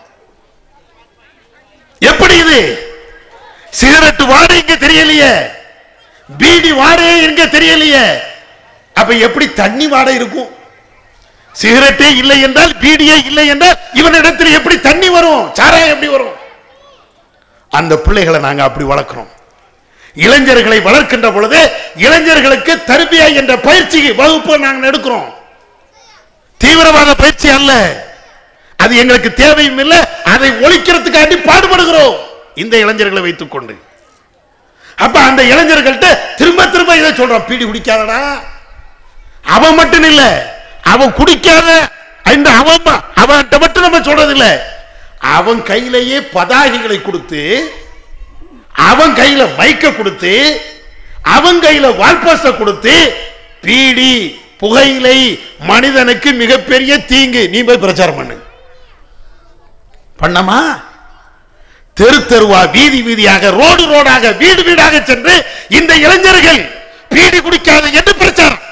எப்படி இது சிகரெட் வாடை இங்க தெரியலையே பீடி வாடை இங்க தெரியலையே அப்ப எப்படி தண்ணி வாடை இருக்கும் சிகரெட்டே இல்லை என்றால் பீடியே இல்லை என்றால் இவனிடத்தில் எப்படி தண்ணி வரும் சாராயம் எப்படி வரும் அந்த பிள்ளைகளை நாங்க அப்படி வளர்க்கிறோம் இளைஞர்களை வளர்க்கின்ற பொழுது இளைஞர்களுக்கு தர்பியா என்ற பயிற்சி வகுப்பு நாங்கள் எடுக்கிறோம் தீவிரவாத பயிற்சி அல்ல அது எங்களுக்கு தேவையும் இல்லை அதை ஒழிக்கிறதுக்காண்டி பாடுபடுகிறோம் இந்த இளைஞர்களை வைத்துக் கொண்டு அப்ப அந்த இளைஞர்கள்ட்ட திரும்ப திரும்ப இதை சொல்றான் பீடி குடிக்காதடா அவன் மட்டும் இல்ல அவன் குடிக்காத இந்த அவன் அவன்கிட்ட மட்டும் நம்ம சொல்றது இல்ல அவன் கையிலேயே பதாகைகளை கொடுத்து அவன் கையில மைக்க கொடுத்து அவன் கையில வால்பாஸ்ட கொடுத்து பீடி புகையிலை மனிதனுக்கு மிகப்பெரிய தீங்கு நீ போய் பிரச்சாரம் பண்ணு பண்ணமா தெரு தெருவா வீதி வீதியாக ரோடு ரோடாக வீடு வீடாக சென்று இந்த இளைஞர்கள் பீடி குடிக்காது என்று பிரச்சாரம்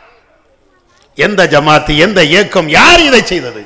எந்த ஜமாத்து எந்த இயக்கம் யார் இதை செய்தது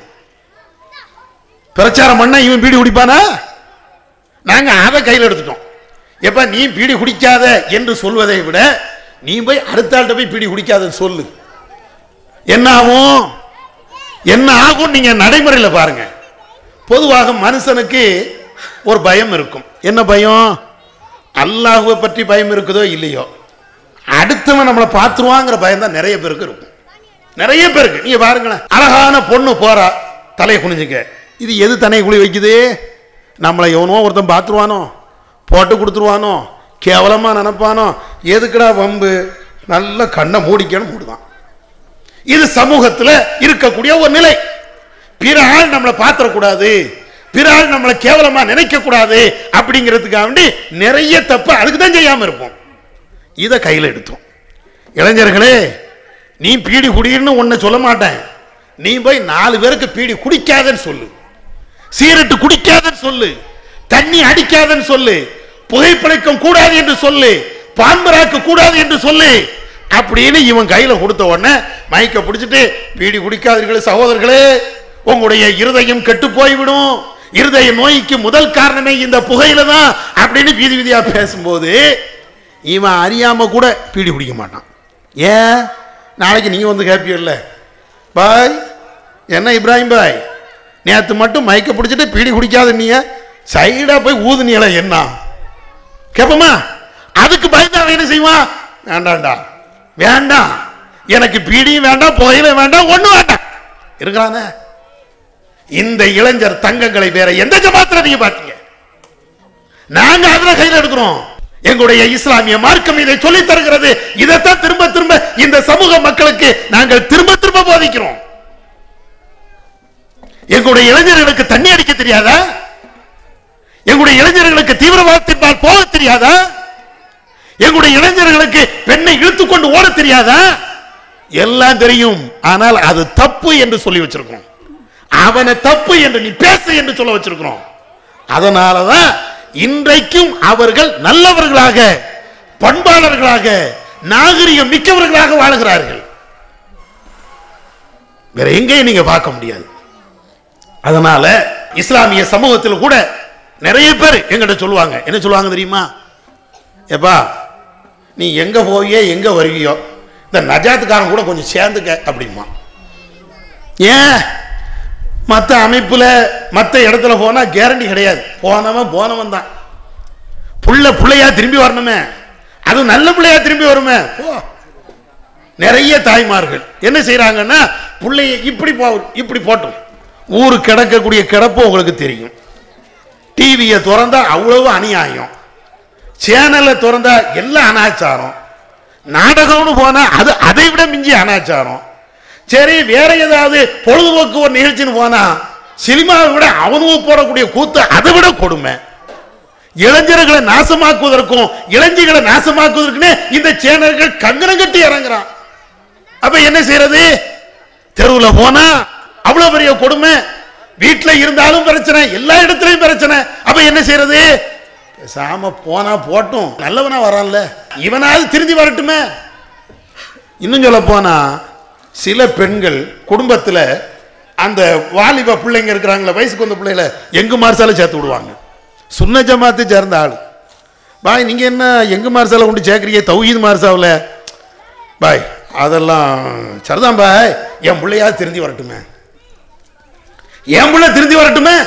பிரச்சாரம் பண்ண இவன் பீடி குடிப்பானா நாங்க அதை கையில் எடுத்துட்டோம் எப்ப நீ பீடி குடிக்காத என்று சொல்வதை விட நீ போய் அடுத்த ஆள்கிட்ட போய் பீடி குடிக்காதன்னு சொல்லு என்ன ஆகும் என்ன ஆகும் நீங்க நடைமுறையில் பாருங்க பொதுவாக மனுஷனுக்கு ஒரு பயம் இருக்கும் என்ன பயம் அல்லாஹுவை பற்றி பயம் இருக்குதோ இல்லையோ அடுத்தவன் நம்மளை பார்த்துருவாங்கிற பயம் தான் நிறைய பேருக்கு இருக்கும் நிறைய பேருக்கு நீங்க பாருங்களேன் அழகான பொண்ணு போறா தலையை குனிஞ்சுக்க இது எது தனையை குழி வைக்குது நம்மளை எவனோ ஒருத்தன் பார்த்துருவானோ போட்டு கொடுத்துருவானோ கேவலமா நினைப்பானோ எதுக்குடா வம்பு நல்ல கண்ணை மூடிக்கணும் மூடுதான் இது சமூகத்தில் இருக்கக்கூடிய ஒரு நிலை பிற ஆள் நம்மளை பாத்திரக்கூடாது பிற ஆள் நம்மளை கேவலமா நினைக்க கூடாது அப்படிங்கிறதுக்காக வேண்டி நிறைய தப்பு அதுக்கு தான் செய்யாம இருப்போம் இதை கையில் எடுத்தோம் இளைஞர்களே நீ பீடி குடின்னு ஒன்ன சொல்ல மாட்டேன் நீ போய் நாலு பேருக்கு பீடி குடிக்காதன்னு சொல்லு சீரட்டு குடிக்காதன்னு சொல்லு தண்ணி அடிக்காதன்னு சொல்லு புகைப்பழைக்கம் கூடாது என்று சொல்லு பான்பராக்க கூடாது என்று சொல்லு அப்படின்னு இவன் கையில கொடுத்த உடனே மைக்க பிடிச்சிட்டு பீடி குடிக்காதீர்கள் சகோதரர்களே உங்களுடைய இருதயம் கெட்டு போய்விடும் இருதய நோய்க்கு முதல் காரணமே இந்த புகையில தான் அப்படின்னு வீதி வீதியா பேசும்போது இவன் அறியாம கூட பீடி குடிக்க மாட்டான் ஏன் நாளைக்கு நீங்க வந்து கேட்பீல்ல பாய் என்ன இப்ராஹிம் பாய் நேற்று மட்டும் மயக்க பிடிச்சிட்டு பீடி குடிக்காத நீங்க சைடா போய் ஊதுனீங்கள என்ன கேப்பமா அதுக்கு பயந்து அவன் என்ன செய்வான் வேண்டாம்டா வேண்டாம் எனக்கு பீடியும் வேண்டாம் புகையிலும் வேண்டாம் ஒண்ணும் வேண்டாம் இருக்கிறானே இந்த இளைஞர் தங்கங்களை வேற எந்த ஜமாத்துல நீங்க பார்த்தீங்க நாங்க அதுல கையில் எடுக்கிறோம் எங்களுடைய இஸ்லாமிய மார்க்கம் இதை சொல்லி தருகிறது இதைத்தான் திரும்ப திரும்ப இந்த சமூக மக்களுக்கு நாங்கள் திரும்ப திரும்ப போதிக்கிறோம் எங்களுடைய இளைஞர்களுக்கு தண்ணி அடிக்க தெரியாதா எங்களுடைய இளைஞர்களுக்கு தீவிரவாதத்தின்பால் போக தெரியாதா எங்களுடைய இளைஞர்களுக்கு பெண்ணை இழுத்துக்கொண்டு ஓட தெரியாதா எல்லாம் தெரியும் ஆனால் அது தப்பு என்று சொல்லி வச்சிருக்கோம் அவனை தப்பு என்று நீ பேசு என்று சொல்ல வச்சிருக்கிறோம் அதனாலதான் இன்றைக்கும் அவர்கள் நல்லவர்களாக பண்பாளர்களாக நாகரிகம் மிக்கவர்களாக வாழுகிறார்கள் வேற எங்கேயும் நீங்க பார்க்க முடியாது அதனால இஸ்லாமிய சமூகத்தில் கூட நிறைய பேர் எங்கிட்ட சொல்லுவாங்க என்ன சொல்லுவாங்க தெரியுமா ஏப்பா நீ எங்க போவியோ எங்க வருவியோ இந்த நஜாத்துக்காரன் கூட கொஞ்சம் சேர்ந்துக்க அப்படிமா ஏன் மற்ற அமைப்புல மற்ற இடத்துல போனா கேரண்டி கிடையாது போனவன் போனவன் தான் புள்ள புள்ளையா திரும்பி வரணுமே அது நல்ல பிள்ளையா திரும்பி வருமே போ நிறைய தாய்மார்கள் என்ன செய்றாங்கன்னா பிள்ளைய இப்படி போ இப்படி போட்டோம் ஊரு கிடக்கக்கூடிய கிடப்பு உங்களுக்கு தெரியும் டிவியை திறந்தா அவ்வளவு அநியாயம் சேனலை திறந்தா எல்லாம் அனாச்சாரம் நாடகம்னு போனா அது அதை விட மிஞ்சி அனாச்சாரம் சரி வேற ஏதாவது பொழுதுபோக்கு ஒரு நிகழ்ச்சின்னு போனா சினிமாவை விட அவனும் போடக்கூடிய கூத்து அதை விட கொடுமை இளைஞர்களை நாசமாக்குவதற்கும் இளைஞர்களை நாசமாக்குவதற்குன்னு இந்த சேனல்கள் கங்கணம் கட்டி இறங்குறான் அப்ப என்ன செய்யறது தெருவுல போனா அவ்வளவு பெரிய கொடுமை வீட்டுல இருந்தாலும் பிரச்சனை எல்லா இடத்துலயும் பிரச்சனை அப்ப என்ன செய்யறது பேசாம போனா போட்டும் நல்லவனா வரான்ல இவனாவது திருந்தி வரட்டுமே இன்னும் சொல்ல போனா சில பெண்கள் குடும்பத்துல அந்த வாலிப பிள்ளைங்க இருக்கிறாங்களே வயசுக்கு வந்த பிள்ளைகள எங்கு மார்சால சேர்த்து விடுவாங்க சுன்ன ஜமாத்து சேர்ந்த ஆள் பாய் நீங்க என்ன எங்கு மார்சால கொண்டு சேர்க்குறீங்க தௌஹீத் மார்சாவில் பாய் அதெல்லாம் சரிதான் பாய் என் பிள்ளையா திருந்தி வரட்டுமே என் பிள்ளை திருந்தி வரட்டுமே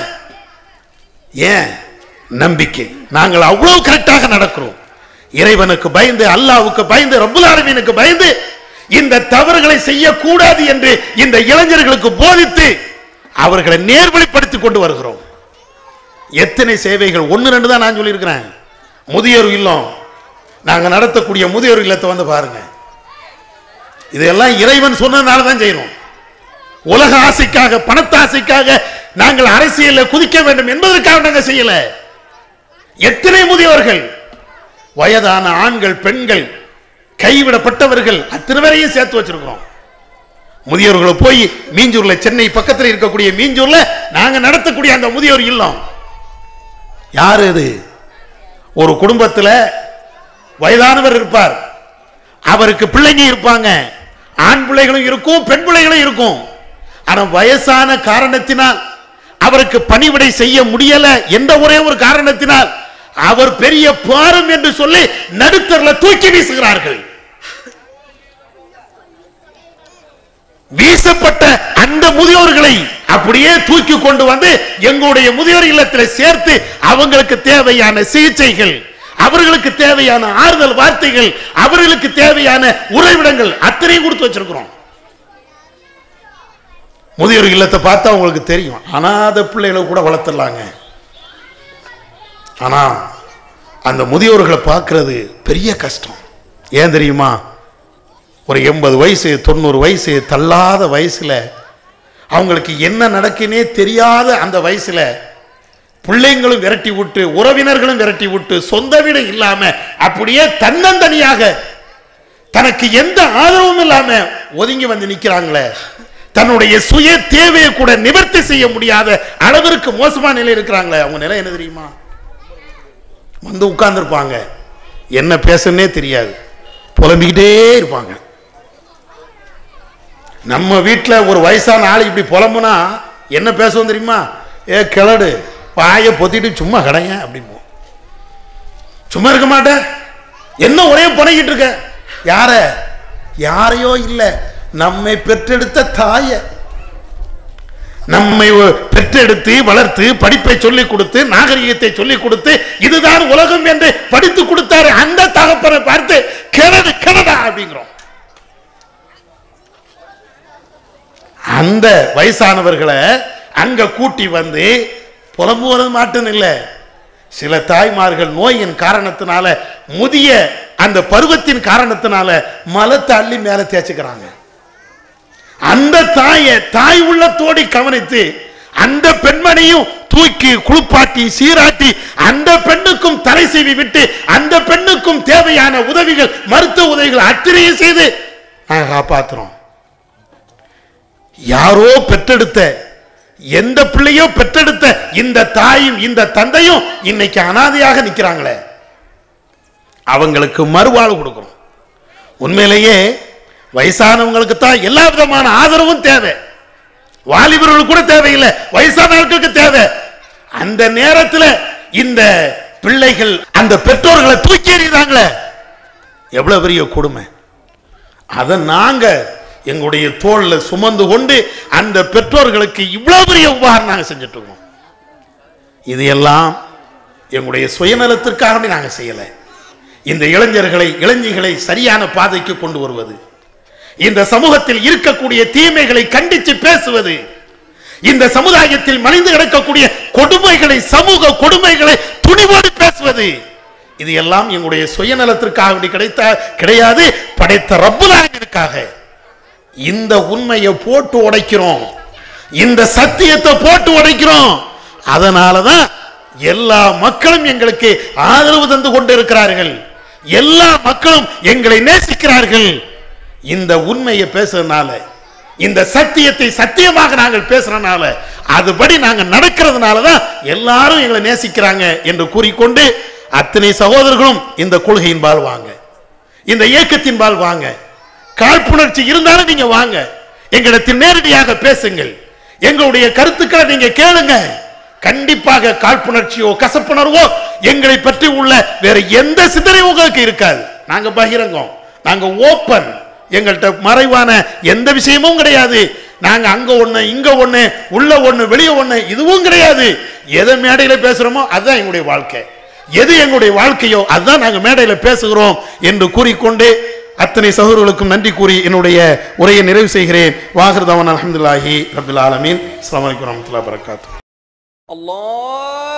ஏன் நம்பிக்கை நாங்கள் அவ்வளவு கரெக்டாக நடக்கிறோம் இறைவனுக்கு பயந்து அல்லாவுக்கு பயந்து ரப்புல் ஆலமீனுக்கு பயந்து இந்த தவறுகளை செய்யக்கூடாது என்று இந்த இளைஞர்களுக்கு போதித்து அவர்களை நேர்வழிப்படுத்தி கொண்டு வருகிறோம் எத்தனை சேவைகள் ஒன்று ரெண்டு தான் நான் சொல்லியிருக்கிறேன் முதியோர் இல்லம் நாங்க நடத்தக்கூடிய முதியோர் இல்லத்தை வந்து பாருங்க இதெல்லாம் இறைவன் சொன்னதுனால தான் செய்யறோம் உலக ஆசைக்காக பணத்தாசைக்காக நாங்கள் அரசியலில் குதிக்க வேண்டும் என்பதற்காக நாங்கள் செய்யல எத்தனை முதியவர்கள் வயதான ஆண்கள் பெண்கள் கைவிடப்பட்டவர்கள் அத்தனை பேரையும் சேர்த்து வச்சிருக்கிறோம் முதியோர்களை போய் மீஞ்சூர்ல சென்னை பக்கத்தில் இருக்கக்கூடிய மீஞ்சூர்ல நாங்க நடத்தக்கூடிய அந்த முதியோர் இல்லம் யார் இது ஒரு குடும்பத்தில் வயதானவர் இருப்பார் அவருக்கு பிள்ளைங்க இருப்பாங்க ஆண் பிள்ளைகளும் இருக்கும் பெண் பிள்ளைகளும் இருக்கும் ஆனா வயசான காரணத்தினால் அவருக்கு பணிவிடை செய்ய முடியல என்ற ஒரே ஒரு காரணத்தினால் அவர் பெரிய பாரம் என்று சொல்லி நடுத்தர்ல தூக்கி வீசுகிறார்கள் வீசப்பட்ட அந்த முதியோர்களை அப்படியே தூக்கி கொண்டு வந்து எங்களுடைய முதியோர் இல்லத்தில் சேர்த்து அவங்களுக்கு தேவையான சிகிச்சைகள் அவர்களுக்கு தேவையான ஆறுதல் வார்த்தைகள் அவர்களுக்கு தேவையான உறைவிடங்கள் அத்தனையும் கொடுத்து வச்சிருக்கிறோம் முதியோர் இல்லத்தை பார்த்தா உங்களுக்கு தெரியும் அனாதை பிள்ளைகளை கூட வளர்த்துடலாங்க ஆனா அந்த முதியோர்களை பார்க்கிறது பெரிய கஷ்டம் ஏன் தெரியுமா ஒரு எண்பது வயசு தொண்ணூறு வயசு தள்ளாத வயசுல அவங்களுக்கு என்ன நடக்குன்னே தெரியாத அந்த வயசுல பிள்ளைங்களும் விரட்டி விட்டு உறவினர்களும் விரட்டி விட்டு சொந்த வீடு இல்லாம அப்படியே தன்னந்தனியாக தனக்கு எந்த ஆதரவும் இல்லாம ஒதுங்கி வந்து நிக்கிறாங்களே தன்னுடைய சுய தேவையை கூட நிவர்த்தி செய்ய முடியாத அளவிற்கு மோசமான நிலை இருக்கிறாங்களே அவங்க நிலை என்ன தெரியுமா வந்து உட்கார்ந்துருப்பாங்க என்ன பேசுன்னே தெரியாது புலம்பிக்கிட்டே இருப்பாங்க நம்ம வீட்டில் ஒரு வயசான ஆள் இப்படி புலம்புனா என்ன பேசுவோம் தெரியுமா ஏ கிளடு பாயை பொத்திட்டு சும்மா கடைங்க அப்படிம்போம் சும்மா இருக்க மாட்டேன் என்ன ஒரே புனைக்கிட்டு இருக்க யார யாரையோ இல்லை நம்மை பெற்றெடுத்த தாய நம்மை பெற்றெடுத்து வளர்த்து படிப்பை சொல்லிக் கொடுத்து நாகரிகத்தை சொல்லிக் கொடுத்து இதுதான் உலகம் என்று படித்து கொடுத்தாரு அந்த தகப்பனை பார்த்து கிணடு கிணடா அப்படிங்கிறோம் அந்த வயசானவர்களை அங்க கூட்டி வந்து புலம்புவது மட்டும் இல்லை சில தாய்மார்கள் நோயின் காரணத்தினால முதிய அந்த பருவத்தின் காரணத்தினால மலத்தை அள்ளி மேல தேய்ச்சிக்கிறாங்க அந்த தாயை தாய் உள்ளத்தோடி கவனித்து அந்த பெண்மணியும் தூக்கி குளிப்பாட்டி சீராட்டி அந்த பெண்ணுக்கும் தலை சீவி விட்டு அந்த பெண்ணுக்கும் தேவையான உதவிகள் மருத்துவ உதவிகள் அத்தனையும் செய்து நாங்க காப்பாத்துறோம் யாரோ பெற்றெடுத்த எந்த பிள்ளையோ பெற்றெடுத்த இந்த தாயும் இந்த தந்தையும் இன்னைக்கு அனாதையாக நிக்கிறாங்களே அவங்களுக்கு மறுவாழ்வு கொடுக்கணும் உண்மையிலேயே வயசானவங்களுக்கு தான் எல்லா விதமான ஆதரவும் தேவை வாலிபர்கள் கூட தேவையில்லை வயசானவர்களுக்கு தேவை அந்த நேரத்தில் இந்த பிள்ளைகள் அந்த பெற்றோர்களை தூக்கி எறிகிறாங்களே எவ்வளவு பெரிய கொடுமை அதை நாங்க எங்களுடைய தோல்ல சுமந்து கொண்டு அந்த பெற்றோர்களுக்கு இவ்வளவு பெரிய உபகாரம் நாங்க செஞ்சுட்டு இருக்கோம் இது எல்லாம் எங்களுடைய சுயநலத்திற்காகவே நாங்க செய்யல இந்த இளைஞர்களை இளைஞர்களை சரியான பாதைக்கு கொண்டு வருவது இந்த சமூகத்தில் இருக்கக்கூடிய தீமைகளை கண்டித்து பேசுவது இந்த சமுதாயத்தில் மலிந்து கிடக்கக்கூடிய கொடுமைகளை சமூக கொடுமைகளை துணிவோடு பேசுவது இது எல்லாம் எங்களுடைய சுயநலத்திற்காக வேண்டி கிடைத்த கிடையாது படைத்த ரப்புலானிற்காக இந்த உண்மையை போட்டு உடைக்கிறோம் இந்த சத்தியத்தை போட்டு உடைக்கிறோம் அதனாலதான் எல்லா மக்களும் எங்களுக்கு ஆதரவு தந்து கொண்டிருக்கிறார்கள் எல்லா மக்களும் எங்களை நேசிக்கிறார்கள் இந்த உண்மையை பேசுறதுனால இந்த சத்தியத்தை சத்தியமாக நாங்கள் பேசுறதுனால அதுபடி நாங்கள் நடக்கிறதுனால தான் எல்லாரும் எங்களை நேசிக்கிறாங்க என்று கூறிக்கொண்டு அத்தனை சகோதரர்களும் இந்த கொள்கையின் பால் வாங்க இந்த இயக்கத்தின் பால் வாங்க காழ்ப்புணர்ச்சி இருந்தாலும் நீங்க வாங்க எங்களிடத்தில் நேரடியாக பேசுங்கள் எங்களுடைய கருத்துக்களை நீங்க கேளுங்க கண்டிப்பாக காழ்ப்புணர்ச்சியோ கசப்புணர்வோ எங்களை பற்றி உள்ள வேற எந்த சிந்தனையும் உங்களுக்கு இருக்காது நாங்க பகிரங்கம் நாங்க ஓப்பன் எங்கள்கிட்ட மறைவான எந்த விஷயமும் கிடையாது நாங்க அங்க ஒண்ணு இங்க ஒண்ணு உள்ள ஒண்ணு வெளியே ஒண்ணு இதுவும் கிடையாது எதை மேடையில பேசுறோமோ அதுதான் எங்களுடைய வாழ்க்கை எது எங்களுடைய வாழ்க்கையோ அதுதான் நாங்க மேடையில பேசுகிறோம் என்று கூறிக்கொண்டு அத்தனை சகோதரர்களுக்கும் நன்றி கூறி என்னுடைய உரையை நிறைவு செய்கிறேன் வாகிருதவன் அலமதுல்லாஹி ரபுல் ஆலமீன் அஸ்லாம் வலைக்கம் வரமத்துல்லா வரகாத்து الله